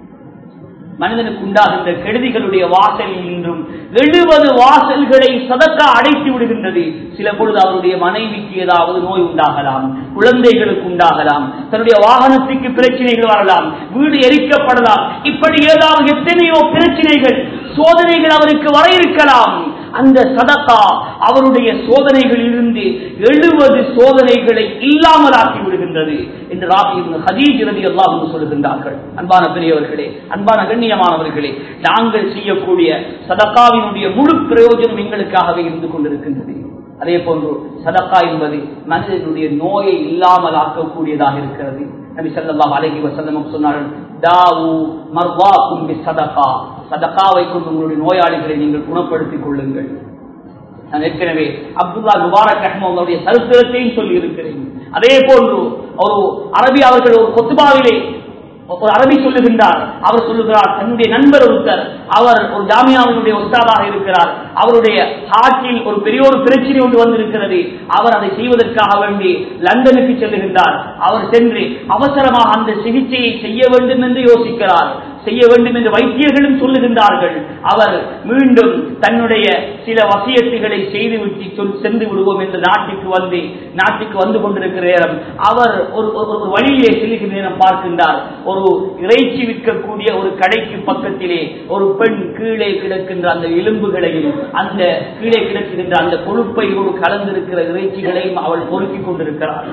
மனிதனுக்கு உண்டாகின்ற கெடுதிகளுடைய வாசலில் இன்றும் எழுபது வாசல்களை சதக்கா அடைத்து விடுகின்றது சில பொழுது அவருடைய மனைவிக்கு ஏதாவது நோய் உண்டாகலாம் குழந்தைகளுக்கு உண்டாகலாம் தன்னுடைய வாகனத்துக்கு பிரச்சனைகள் வரலாம் வீடு எரிக்கப்படலாம் இப்படி ஏதாவது எத்தனையோ பிரச்சனைகள் சோதனைகள் அவருக்கு வர இருக்கலாம் அந்த சதக்கா அவருடைய சோதனைகளில் இருந்து எழுபது சோதனைகளை இல்லாமல் ஆக்கி விடுகின்றது என்று ராபி ஹதீஜ் ரதி அல்லாஹ் சொல்லுகின்றார்கள் அன்பான பெரியவர்களே அன்பான கண்ணியமானவர்களே நாங்கள் செய்யக்கூடிய சதக்காவினுடைய முழு பிரயோஜனம் எங்களுக்காகவே இருந்து கொண்டிருக்கின்றது அதே போன்று சதக்கா என்பது மனிதனுடைய நோயை இல்லாமல் ஆக்கக்கூடியதாக இருக்கிறது நபி ஸல்லல்லாஹு அலைஹி வஸல்லம் சொன்னார்கள் தாவு மர்வாக்கும் பிஸ்ஸதகா சதகாவை கொண்டு உங்களுடைய நோயாளிகளை நீங்கள் குணப்படுத்திக் கொள்ளுங்கள் நான் ஏற்கனவே அப்துல்லா முபாரக் ரஹ்மனுடைய சரித்திரத்தையும் சொல்லி இருக்கிறேன் அதே போன்று ஒரு அரபி அவர்கள் ஒரு கொத்துபாவிலே ஒரு அரபி சொல்லுகின்றார் அவர் சொல்லுகிறார் தன்னுடைய நண்பர் ஒருத்தர் அவர் ஒரு ஜாமியாவினுடைய உஸ்தாதாக இருக்கிறார் அவருடைய ஹார்ட்டில் ஒரு பெரிய ஒரு பிரச்சனை ஒன்று வந்திருக்கிறது அவர் அதை செய்வதற்காக வேண்டி லண்டனுக்கு செல்லுகின்றார் அவர் சென்று அவசரமாக அந்த சிகிச்சையை செய்ய வேண்டும் என்று யோசிக்கிறார் செய்ய வேண்டும் என்று வைத்தியர்களும் சொல்லுகின்றார்கள் அவர் மீண்டும் தன்னுடைய சில வசியத்துகளை செய்துவிட்டு சொல் சென்று விடுவோம் என்று நாட்டுக்கு வந்து நாட்டுக்கு வந்து கொண்டிருக்கிற நேரம் அவர் ஒரு ஒரு ஒரு வழியிலே செல்லுகிற நேரம் பார்க்கின்றார் ஒரு இறைச்சி விற்கக்கூடிய ஒரு கடைக்கு பக்கத்திலே ஒரு பெண் கீழே கிடக்கின்ற அந்த எலும்புகளையும் அந்த கீழே கிடக்கின்ற அந்த கொழுப்பையோடு கலந்திருக்கிற இறைச்சிகளையும் அவள் பொறுக்கிக் கொண்டிருக்கிறார்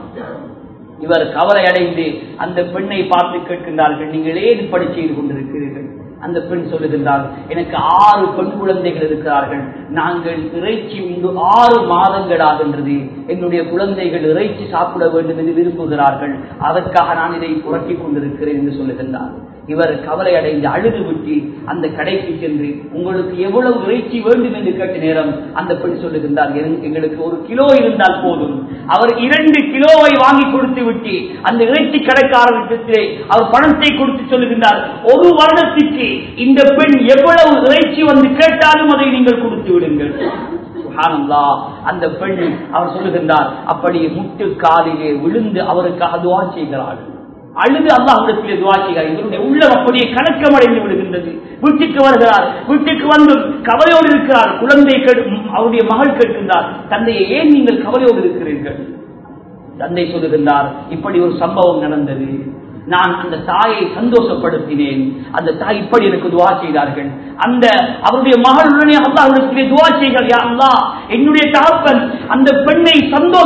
இவர் கவலை அடைந்து அந்த பெண்ணை பார்த்து கேட்கின்றார்கள் நீங்கள் ஏன் இப்படி செய்து கொண்டிருக்கிறீர்கள் அந்த பெண் சொல்லுகின்றார் எனக்கு ஆறு பெண் குழந்தைகள் இருக்கிறார்கள் நாங்கள் இறைச்சி உண்டு ஆறு மாதங்களாகின்றது என்னுடைய குழந்தைகள் இறைச்சி சாப்பிட வேண்டும் என்று விரும்புகிறார்கள் அதற்காக நான் இதை புரட்டிக் கொண்டிருக்கிறேன் என்று சொல்லுகின்றார் இவர் கவலை அடைந்து அழுது விட்டு அந்த கடைக்கு சென்று உங்களுக்கு எவ்வளவு இறைச்சி வேண்டும் என்று கேட்ட நேரம் அந்த பெண் சொல்லுகின்றார் "எங்க- எங்களுக்கு ஒரு கிலோ இருந்தால் போதும் அவர் இரண்டு கிலோவை வாங்கி கொடுத்து விட்டு அந்த இறைச்சி கடைக்காரர்களிடத்திலே அவர் பணத்தை கொடுத்து சொல்லுகின்றார் ஒரு வருடத்திற்கு இந்த பெண் எவ்வளவு இறைச்சி வந்து கேட்டாலும் அதை நீங்கள் கொடுத்து விடுங்கள் சுப்ஹானல்லாஹ். அந்த பெண் அவர் சொல்லுகின்றார் அப்படி முட்டு காலிலே விழுந்து அவருக்காக துவா செய்கிறாள் அழுது அல்லாஹிடத்திலே துவா செய்கிறார் இவருடைய உள்ளம் அப்படியே கணக்கமடைந்து விடுகின்றது வீட்டுக்கு வருகிறார் வீட்டுக்கு வந்து கவலையோடு இருக்கிறார் குழந்தை கேட்- அவருடைய மகள் கேட்கின்றார் தந்தையை ஏன் நீங்கள் கவலையோடு இருக்கிறீர்கள் தந்தை சொல்லுகின்றார் இப்படி ஒரு சம்பவம் நடந்தது நான் அந்த தாயை சந்தோஷப்படுத்தினேன் அந்த தாய் இப்படி எனக்கு துவா செய்தார்கள் அந்த அவருடைய மகள் உடனே அல்லாஹ்விடத்திலே துவா செய்கிறார் யா அல்லாஹ் என்னுடைய தகப்பன் அந்த பெண்ணை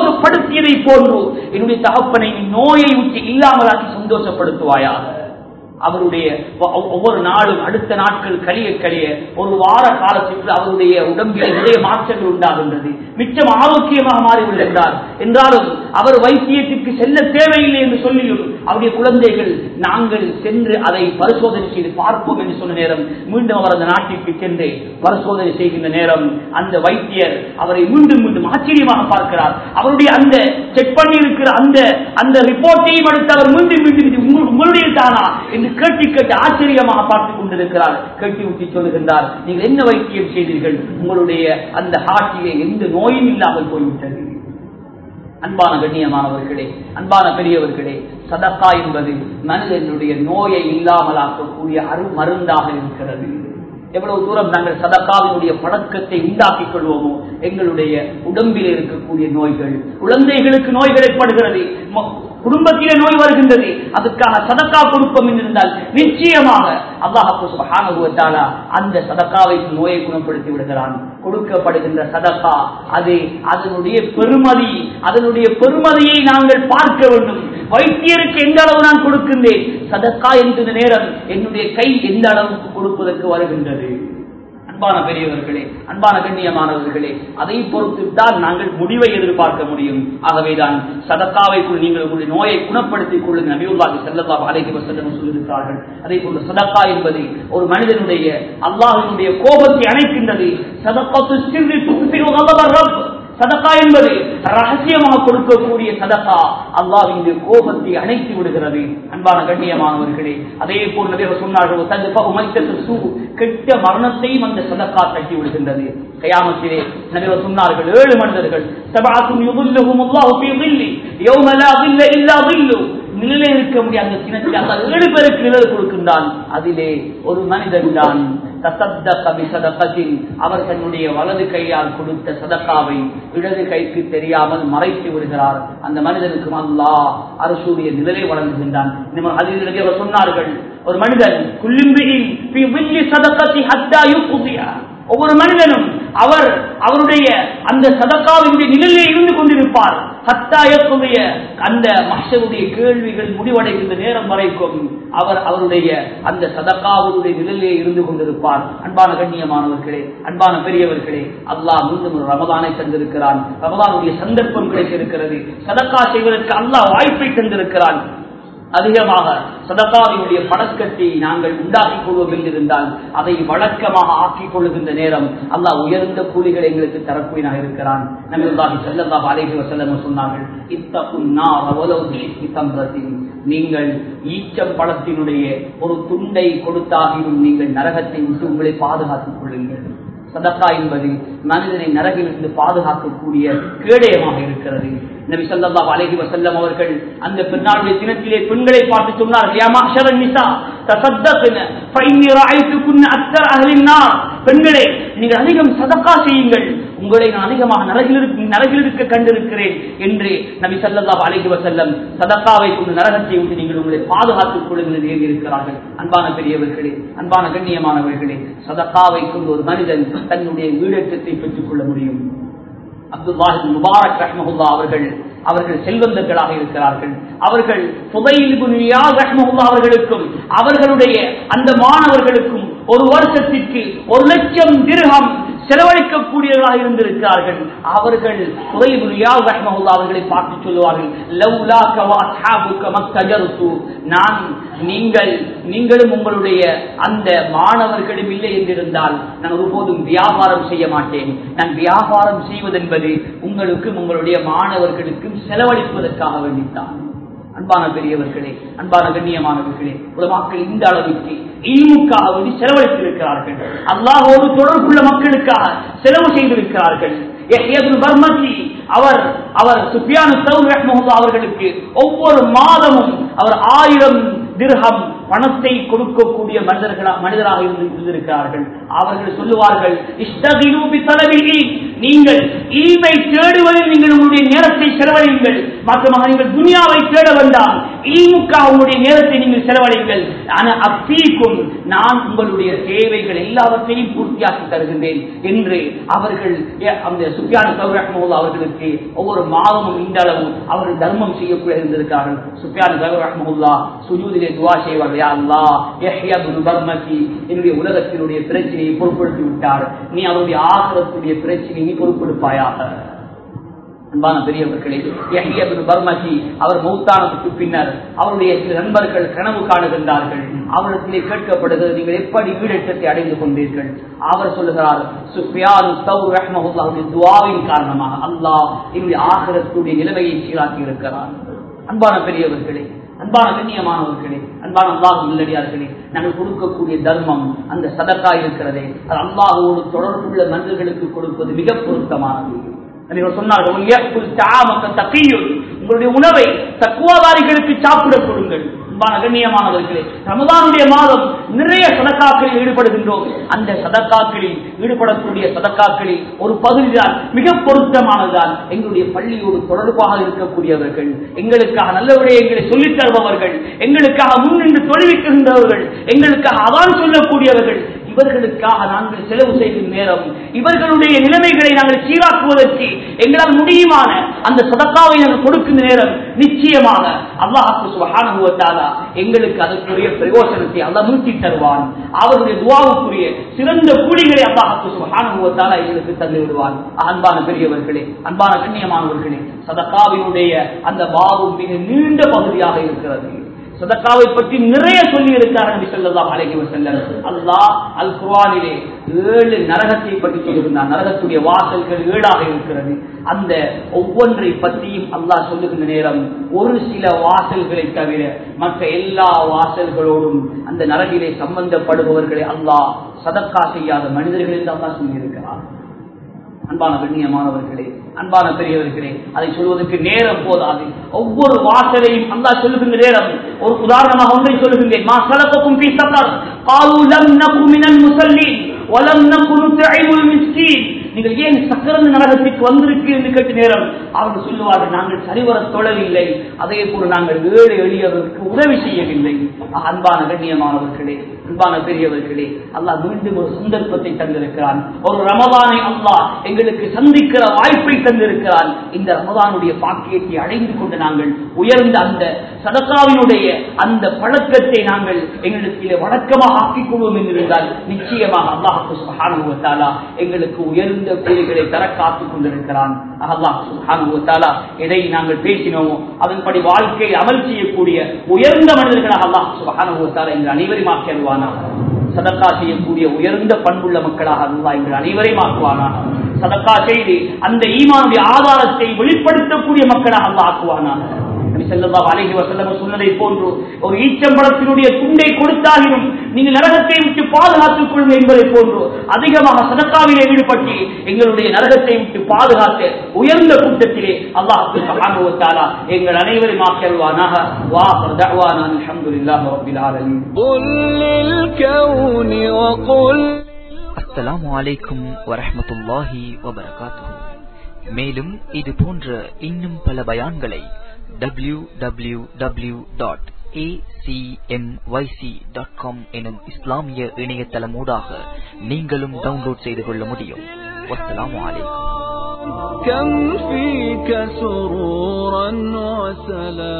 சந்தோஷப்படுத்தியதை போன்று என்னுடைய தகப்பனை நீ நோயை விட்டு இல்லாமலாக்கி சந்தோஷப்படுத்துவாயாக அவருடைய ஒ- ஒவ்வொரு நாளும் அடுத்த நாட்கள் கழிய கழிய ஒரு வார காலத்திற்கு அவருடைய உடம்பில் நிறைய மாற்றங்கள் உண்டாகின்றது மிச்சம் ஆரோக்கியமாக மாறிவிடுகின்றார் என்றாலும் அவர் வைத்தியத்திற்கு செல்ல தேவையில்லை என்று சொல்லியும் அவருடைய குழந்தைகள் நாங்கள் சென்று அதை பரிசோதனை செய்து பார்ப்போம் என்று சொன்ன நேரம் மீண்டும் அவர் அந்த நாட்டிற்கு சென்று பரிசோதனை செய்கின்ற நேரம் அந்த வைத்தியர் அவரை மீண்டும் மீண்டும் ஆச்சரியமாக பார்க்கிறார் அவருடைய அந்த செக் பண்ணி இருக்கிற அந்த அந்த ரிப்போர்ட்டையும் எடுத்து அவர் மீண்டும் மீண்டும் இது உங்கள்- உங்களுடைய தானா என்று கேட்டு கேட்டு ஆச்சரியமாக பார்த்துக் கொண்டிருக்கிறார் கேட்டு ஊட்டி சொல்லுகின்றார் நீங்கள் என்ன வைத்தியம் செய்தீர்கள் உங்களுடைய அந்த ஹார்ட்டிலே எந்த நோயும் இல்லாமல் போய்விட்டது அன்பான கண்ணியமானவர்களே அன்பான பெரியவர்களே சதக்கா என்பது மனிதனுடைய நோயை இல்லாமலாக்கக்கூடிய அரு மருந்தாக இருக்கிறது எவ்வளவு தூரம் நாங்கள் சதக்காவினுடைய பழக்கத்தை உண்டாக்கிக் கொள்வோமோ எங்களுடைய உடம்பில் இருக்கக்கூடிய நோய்கள் குழந்தைகளுக்கு நோய்கள் ஏற்படுகிறது ம- குடும்பத்திலே நோய் வருகின்றது அதுக்காக சதக்கா கொடுப்போம் என்று இருந்தால் நிச்சயமாக அல்லாஹு சுப்ஹானஹு வ தஆலா அந்த சதக்காவை நோயை குணப்படுத்தி விடுகிறான் கொடுக்கப்படுகின்ற சதக்கா அது அதனுடைய பெருமதி அதனுடைய பெருமதியை நாங்கள் பார்க்க வேண்டும் வைத்தியருக்கு எந்த அளவு நான் கொடுக்கின்றேன் சதக்கா என்கிற நேரம் என்னுடைய கை எந்த அளவுக்கு கொடுப்பதற்கு வருகின்றது அன்பான பெரியவர்களே அன்பான கண்ணியமானவர்களே அதை பொறுத்துத்தான் நாங்கள் முடிவை எதிர்பார்க்க முடியும் ஆகவேதான் சதக்காவைக்குள் நீங்கள் உங்களுடைய நோயை குணப்படுத்திக் கொள்ளுங்கள் நபியுல்லாஹி ஸல்லல்லாஹு அலைஹி வஸல்லம் சொல்லியிருக்கிறார்கள் அதே போல சதக்கா என்பது ஒரு மனிதனுடைய அல்லாஹ்வினுடைய கோபத்தை அணைக்கின்றது சதக்கத்து சிறு துக்ஃபிரு கதபர் ரப் சதக்கா என்பது ரகசியமாக கொடுக்கக்கூடிய சதக்கா அல்லாஹ்வின் கோபத்தை அணைத்து விடுகிறது அன்பான கண்ணியமானவர்களே அதே போல் நபிகள் சொன்னார்கள் தத்ஃபஉ மைத்தத்து சூ கெட்ட மரணத்தையும் அந்த சதக்கா தட்டி விடுகின்றது கயாமத்திலே நபிகள் சொன்னார்கள் ஏழு மனிதர்கள் சபஅத்தும் யுதுல்லுஹும் அல்லாஹு ஃபீ ظில்லி யௌம லா ظில்ல இல்லா ظில்லு நிழலே இருக்க முடியாத அந்த சினத்தில் அல்லாஹ் ஏழு பேருக்கு நிழல் கொடுக்கின்றான் அதிலே ஒரு மனிதன் தான் தசத்தக பிசதகத்தின் அவர் தன்னுடைய வலது கையால் கொடுத்த சதக்காவை இடது கைக்கு தெரியாமல் மறைத்து விடுகிறார் அந்த மனிதனுக்கு அல்லாஹ் அரசுடைய நிழலை வழங்குகின்றான் இந்த அதில் அவர் சொன்னார்கள் ஒரு மனிதன் குல்லிம்பியில் ஃபி வில்லி சதகத்தி ஹத்தா யுக்தியா ஒவ்வொரு மனிதனும் அவர் அவருடைய அந்த சதக்காவினுடைய நிலையிலே இருந்து கொண்டிருப்பார் ஹத்தாயக்குடைய அந்த மஷருடைய கேள்விகள் முடிவடைகின்ற நேரம் வரைக்கும் அவர் அவருடைய அந்த சதக்காவுடைய நிலையிலே இருந்து கொண்டிருப்பார் அன்பான கண்ணியமானவர்களே அன்பான பெரியவர்களே அல்லாஹ் மீண்டும் ஒரு ரமதானை தந்திருக்கிறான் ரமதானுடைய சந்தர்ப்பம் கிடைத்திருக்கிறது சதக்கா செய்வதற்கு அல்லாஹ் வாய்ப்பை தந்திருக்கிறான் அதிகமாக சதகாவினுடைய பழக்கத்தை நாங்கள் உண்டாக்கிக் கொள்வோம் என்றிருந்தால் அதை வழக்கமாக ஆக்கிக் கொள்ளுகின்ற நேரம் அல்லாஹ் உயர்ந்த கூலிகளை எங்களுக்கு தரக்கூடியனாக இருக்கிறான் நம்பிள்ளாஹி செல்லல்லாஹ் அலைஹி வஸல்லம் சொன்னார்கள் இத்தகும் தம்ரத்தின் நீங்கள் ஈச்சம் பழத்தினுடைய ஒரு துண்டை கொடுத்தாகியும் நீங்கள் நரகத்தை விட்டு உங்களை பாதுகாத்துக் கொள்ளுங்கள் சதக்கா என்பது மனிதனை நரகிலிருந்து பாதுகாக்கக்கூடிய கேடயமாக இருக்கிறது நபி ஸல்லல்லாஹு அலைஹி வஸல்லம் அவர்கள் அந்த பெண்ணாளுடைய தினத்திலே பெண்களை பார்த்து சொன்னார்கள் யா மஹ்ஷரன் நிசா தஸத்தக்ன ஃபஇன்னி ரஅய்துகுன்ன அக்ஸர் அஹ்லின் நார் பெண்களே நீங்கள் அதிகம் சதக்கா செய்யுங்கள் உங்களை நான் அதிகமாக நரகில் இருக்க நரகில் இருக்க கண்டிருக்கிறேன் என்று நபி ஸல்லல்லாஹு அலைஹி வஸல்லம் சதக்காவை கொண்டு நரகத்தை விட்டு நீங்கள் உங்களை பாதுகாத்துக் கொள்ளுங்கள் என்று எழுதியிருக்கிறார்கள் அன்பான பெரியவர்களே அன்பான கண்ணியமானவர்களே சதக்காவை கொண்டு ஒரு மனிதன் தன்னுடைய வீடேற்றத்தை பெற்றுக் கொள்ள முடியும் அப்துல்லாஹி முபாரக் ரஹ்மஹுல்லா அவர்கள் அவர்கள் செல்வந்தர்களாக இருக்கிறார்கள் அவர்கள் ரஹ்மஹுல்லா அவர்களுக்கும் அவர்களுடைய அந்த மாணவர்களுக்கும் ஒரு வருஷத்திற்கு ஒரு லட்சம் திருகம் செலவழிக்கக்கூடியவர்களாக இருந்திருக்கிறார்கள் அவர்கள் ரஹ்மஹுல்லா அவர்களை பார்த்து சொல்லுவார்கள் லவ்லாக வஅஸ்ஹாபுக மஸ்தஜர்து நான் நீங்கள் நீங்களும் உங்களுடைய அந்த மாணவர்களும் இல்லை என்றிருந்தால் நான் ஒருபோதும் வியாபாரம் செய்ய மாட்டேன் நான் வியாபாரம் செய்வதென்பது உங்களுக்கும் உங்களுடைய மாணவர்களுக்கும் செலவழிப்பதற்காக வேண்டித்தான் அன்பான பெரியவர்களே அன்பான கண்ணியமானவர்களே உலமாக்கள் இந்த அளவுக்கு இல்முக்காக வேண்டி செலவழித்திருக்கிறார்கள் அல்லாஹோடு தொடர்புள்ள மக்களுக்காக செலவு செய்திருக்கிறார்கள் பர்மதி அவர் அவர் சுஃபியானு சவுல் ரஹ்மஹுல்லா அவர்களுக்கு ஒவ்வொரு மாதமும் அவர் ஆயிரம் திர்ஹம் பணத்தை கொடுக்கக்கூடிய மனிதர்களா மனிதராக இருந்து இருந்திருக்கிறார்கள் அவர்கள் சொல்லுவார்கள் இஷ்டகிரூபி தலைவிகி நீங்கள் ஈமை தேடுவதில் நீங்கள் உங்களுடைய நேரத்தை செலவழியுங்கள் மாற்றமாக நீங்கள் துனியாவை தேட வேண்டாம் ஈமுக்காக உங்களுடைய நேரத்தை நீங்கள் செலவழியுங்கள் ஆனால் அப்பீக்கும் நான் உங்களுடைய தேவைகள் எல்லாவற்றையும் பூர்த்தியாக்கி தருகின்றேன் என்று அவர்கள் அந்த சுஃபியான் சௌரஹ்மோல் அவர்களுக்கு ஒவ்வொரு மாதமும் இந்த அளவு அவர்கள் தர்மம் செய்யக்கூடிய இருந்திருக்கிறார்கள் சுஃபியான் சௌரஹ்முல்லா சுஜூதிலே துவா செய்வார்கள் யா அல்லாஹ் யஹ்யா இப்னு பர்மகி என்னுடைய உலகத்தினுடைய பிரச்சனையை பொறுப்படுத்தி விட்டார் நீ அவருடைய ஆகரத்துடைய பிரச்சனையை நீ பொறுப்பெடுப்பாயாக அன்பான பெரியவர்களே யஹ்யா இப்னு பர்மகி அவர் மௌத்தானதுக்கு பின்னர் அவருடைய சில நண்பர்கள் கனவு காணுகின்றார்கள் அவரிடத்திலே கேட்கப்படுகிறது நீங்கள் எப்படி வீடேற்றத்தை அடைந்து கொண்டீர்கள் அவர் சொல்லுகிறார் சுஃபியான் தௌர் ரஹ்மஹுல்லாஹுடைய துஆவின் காரணமாக அல்லாஹ் என்னுடைய ஆகிரத்துடைய நிலைமையை சீராக்கி இருக்கிறார் அன்பான பெரியவர்களே அன்பான கண்ணியமானவர்களே அன்பான அல்லாஹ் நல்லடியார்களே நாங்கள் கொடுக்கக்கூடிய தர்மம் அந்த சதக்கா இருக்கிறதே அது அல்லாஹோடு தொடர்புள்ள மனிதர்களுக்கு கொடுப்பது மிக பொருத்தமானது நீங்கள் சொன்னார்கள் "உன் தாமக்க தக்கியுள்." உங்களுடைய உணவை தக்குவாதாரிகளுக்கு சாப்பிட கொடுங்கள் அன்பான கண்ணியமானவர்களே ரமதானுடைய மாதம் நிறைய சதக்காக்களில் ஈடுபடுகின்றோம் அந்த சதக்காக்களில் ஈடுபடக்கூடிய சதக்காக்களில் ஒரு பகுதிதான் மிக பொருத்தமானதுதான் எங்களுடைய பள்ளியோடு தொடர்பாக இருக்கக்கூடியவர்கள் எங்களுக்காக நல்ல விடயங்களை சொல்லித் தருபவர்கள் எங்களுக்காக முன்னின்று தொழில்விக்கின்றவர்கள் எங்களுக்காக அதான் சொல்லக்கூடியவர்கள் இவர்களுக்காக நாங்கள் செலவு செய்யும் நேரம் இவர்களுடைய நிலைமைகளை நாங்கள் சீராக்குவதற்கு எங்களால் முடியுமான அந்த சதக்காவை நாங்கள் கொடுக்கும் நேரம் நிச்சயமாக அல்லாஹாக்கு சுகானுவத்தாலா எங்களுக்கு அதற்குரிய பிரயோசனத்தை அல்ல மீட்டி தருவான் அவருடைய துவாவுக்குரிய சிறந்த கூலிகளை அல்லாஹாக்கு சுகானுவத்தாலா எங்களுக்கு தந்து விடுவான் அன்பான பெரியவர்களே அன்பான கண்ணியமானவர்களே சதக்காவினுடைய அந்த பாவம் மிக நீண்ட பகுதியாக இருக்கிறது சதக்காவை பற்றி நிறைய சொல்லி இருக்கார் நபி ஸல்லல்லாஹு அலைஹி வஸல்லம் அல்லாஹ் அல் குர்ஆனிலே ஏழு நரகத்தை பற்றி சொல்லுகிறார் நரகத்துடைய வாசல்கள் ஏழாக இருக்கிறது அந்த ஒவ்வொன்றை பற்றியும் அல்லாஹ் சொல்லுகின்ற நேரம் ஒரு சில வாசல்களை தவிர மற்ற எல்லா வாசல்களோடும் அந்த நரகிலே சம்பந்தப்படுபவர்களை அல்லாஹ் சதக்கா செய்யாத மனிதர்கள் என்று அல்லாஹ் சொல்லியிருக்கிறார் அன்பான கண்ணியமானவர்களே அன்பான பெரியவர்களே அதை சொல்வதற்கு நேரம் போதாது ஒவ்வொரு வாசலையும் அல்லா சொல்லுகின்ற நேரம் ஒரு உதாரணமாக ஒன்றை சொல்லுகின்றேன் மா சலகக்கும் ஃபீ சஃபர் قالوا لم نكن من المصلين ولم نكن نطعم المسكين நீங்கள் ஏன் சக்கரந்த நரகத்திற்கு வந்திருக்கு என்று கேட்ட நேரம் அவர்கள் சொல்லுவார்கள் நாங்கள் சரிவர தொழவில்லை அதே போல நாங்கள் ஏழு எளியவருக்கு உதவி செய்யவில்லை அன்பான கண்ணியமானவர்களே அன்பான பெரியவர்களே அல்லாஹ் மீண்டும் ஒரு சந்தர்ப்பத்தை தந்திருக்கிறான் ஒரு ரமதானை அல்லாஹ் எங்களுக்கு சந்திக்கிற வாய்ப்பை தந்திருக்கிறான் இந்த ரமதானுடைய பாக்கியத்தை அடைந்து கொண்டு நாங்கள் உயர்ந்த அந்த சதக்காவினுடைய அந்த பழக்கத்தை நாங்கள் எங்களுக்கு வழக்கமாக ஆக்கிக் கொள்வோம் என்றிருந்தால் நிச்சயமாக அல்லாஹு சுகானுவத்தாலா எங்களுக்கு உயர்ந்த கூலிகளை தர காத்துக் கொண்டிருக்கிறான் அல்லாஹ் சுகானுவத்தாலா எதை நாங்கள் பேசினோமோ அதன்படி வாழ்க்கையை அமல் செய்யக்கூடிய உயர்ந்த மனிதர்களாக அல்லாஹ் சுகானுவத்தாலா எங்கள் அனைவரையும் ஆக்கிடுவானா சதக்கா செய்யக்கூடிய உயர்ந்த பண்புள்ள மக்களாக அல்லாஹ் எங்கள் அனைவரையும் ஆக்குவானா சதக்கா செய்து அந்த ஈமானுடைய ஆதாரத்தை வெளிப்படுத்தக்கூடிய மக்களாக அல்லாஹ் ஆக்குவானா செல்லல்லா அழகி வசல்லம் சொன்னதை போன்று ஒரு ஈச்சம்பழத்தினுடைய துண்டை கொடுத்தாகினும் நீங்கள் நரகத்தை விட்டு பாதுகாத்துக் கொள்ளும் என்பதை போன்று அதிகமாக சதக்காவிலே ஈடுபட்டு எங்களுடைய நரகத்தை விட்டு பாதுகாத்து உயர்ந்த கூட்டத்திலே அல்லாஹாலா எங்கள் அனைவரும் ஆக்கியல்வானாக வா தஅவானா அல்ஹம்துலில்லாஹி ரப்பில் ஆலமீன் قل للكون وقل அஸ்ஸலாமு அலைக்கும் வரஹ்மத்துல்லாஹி வபரகாத்துஹு மேலும் இது போன்ற இன்னும் பல பயான்களை டபிள்யூ டபிள்யூ டபிள்யூ டாட் எனும் இஸ்லாமிய இணையதளமூடாக நீங்களும் டவுன்லோட் செய்து கொள்ள முடியும் வஸ்ஸலாமு அலைக்கும் كم فيك سرورا وسلام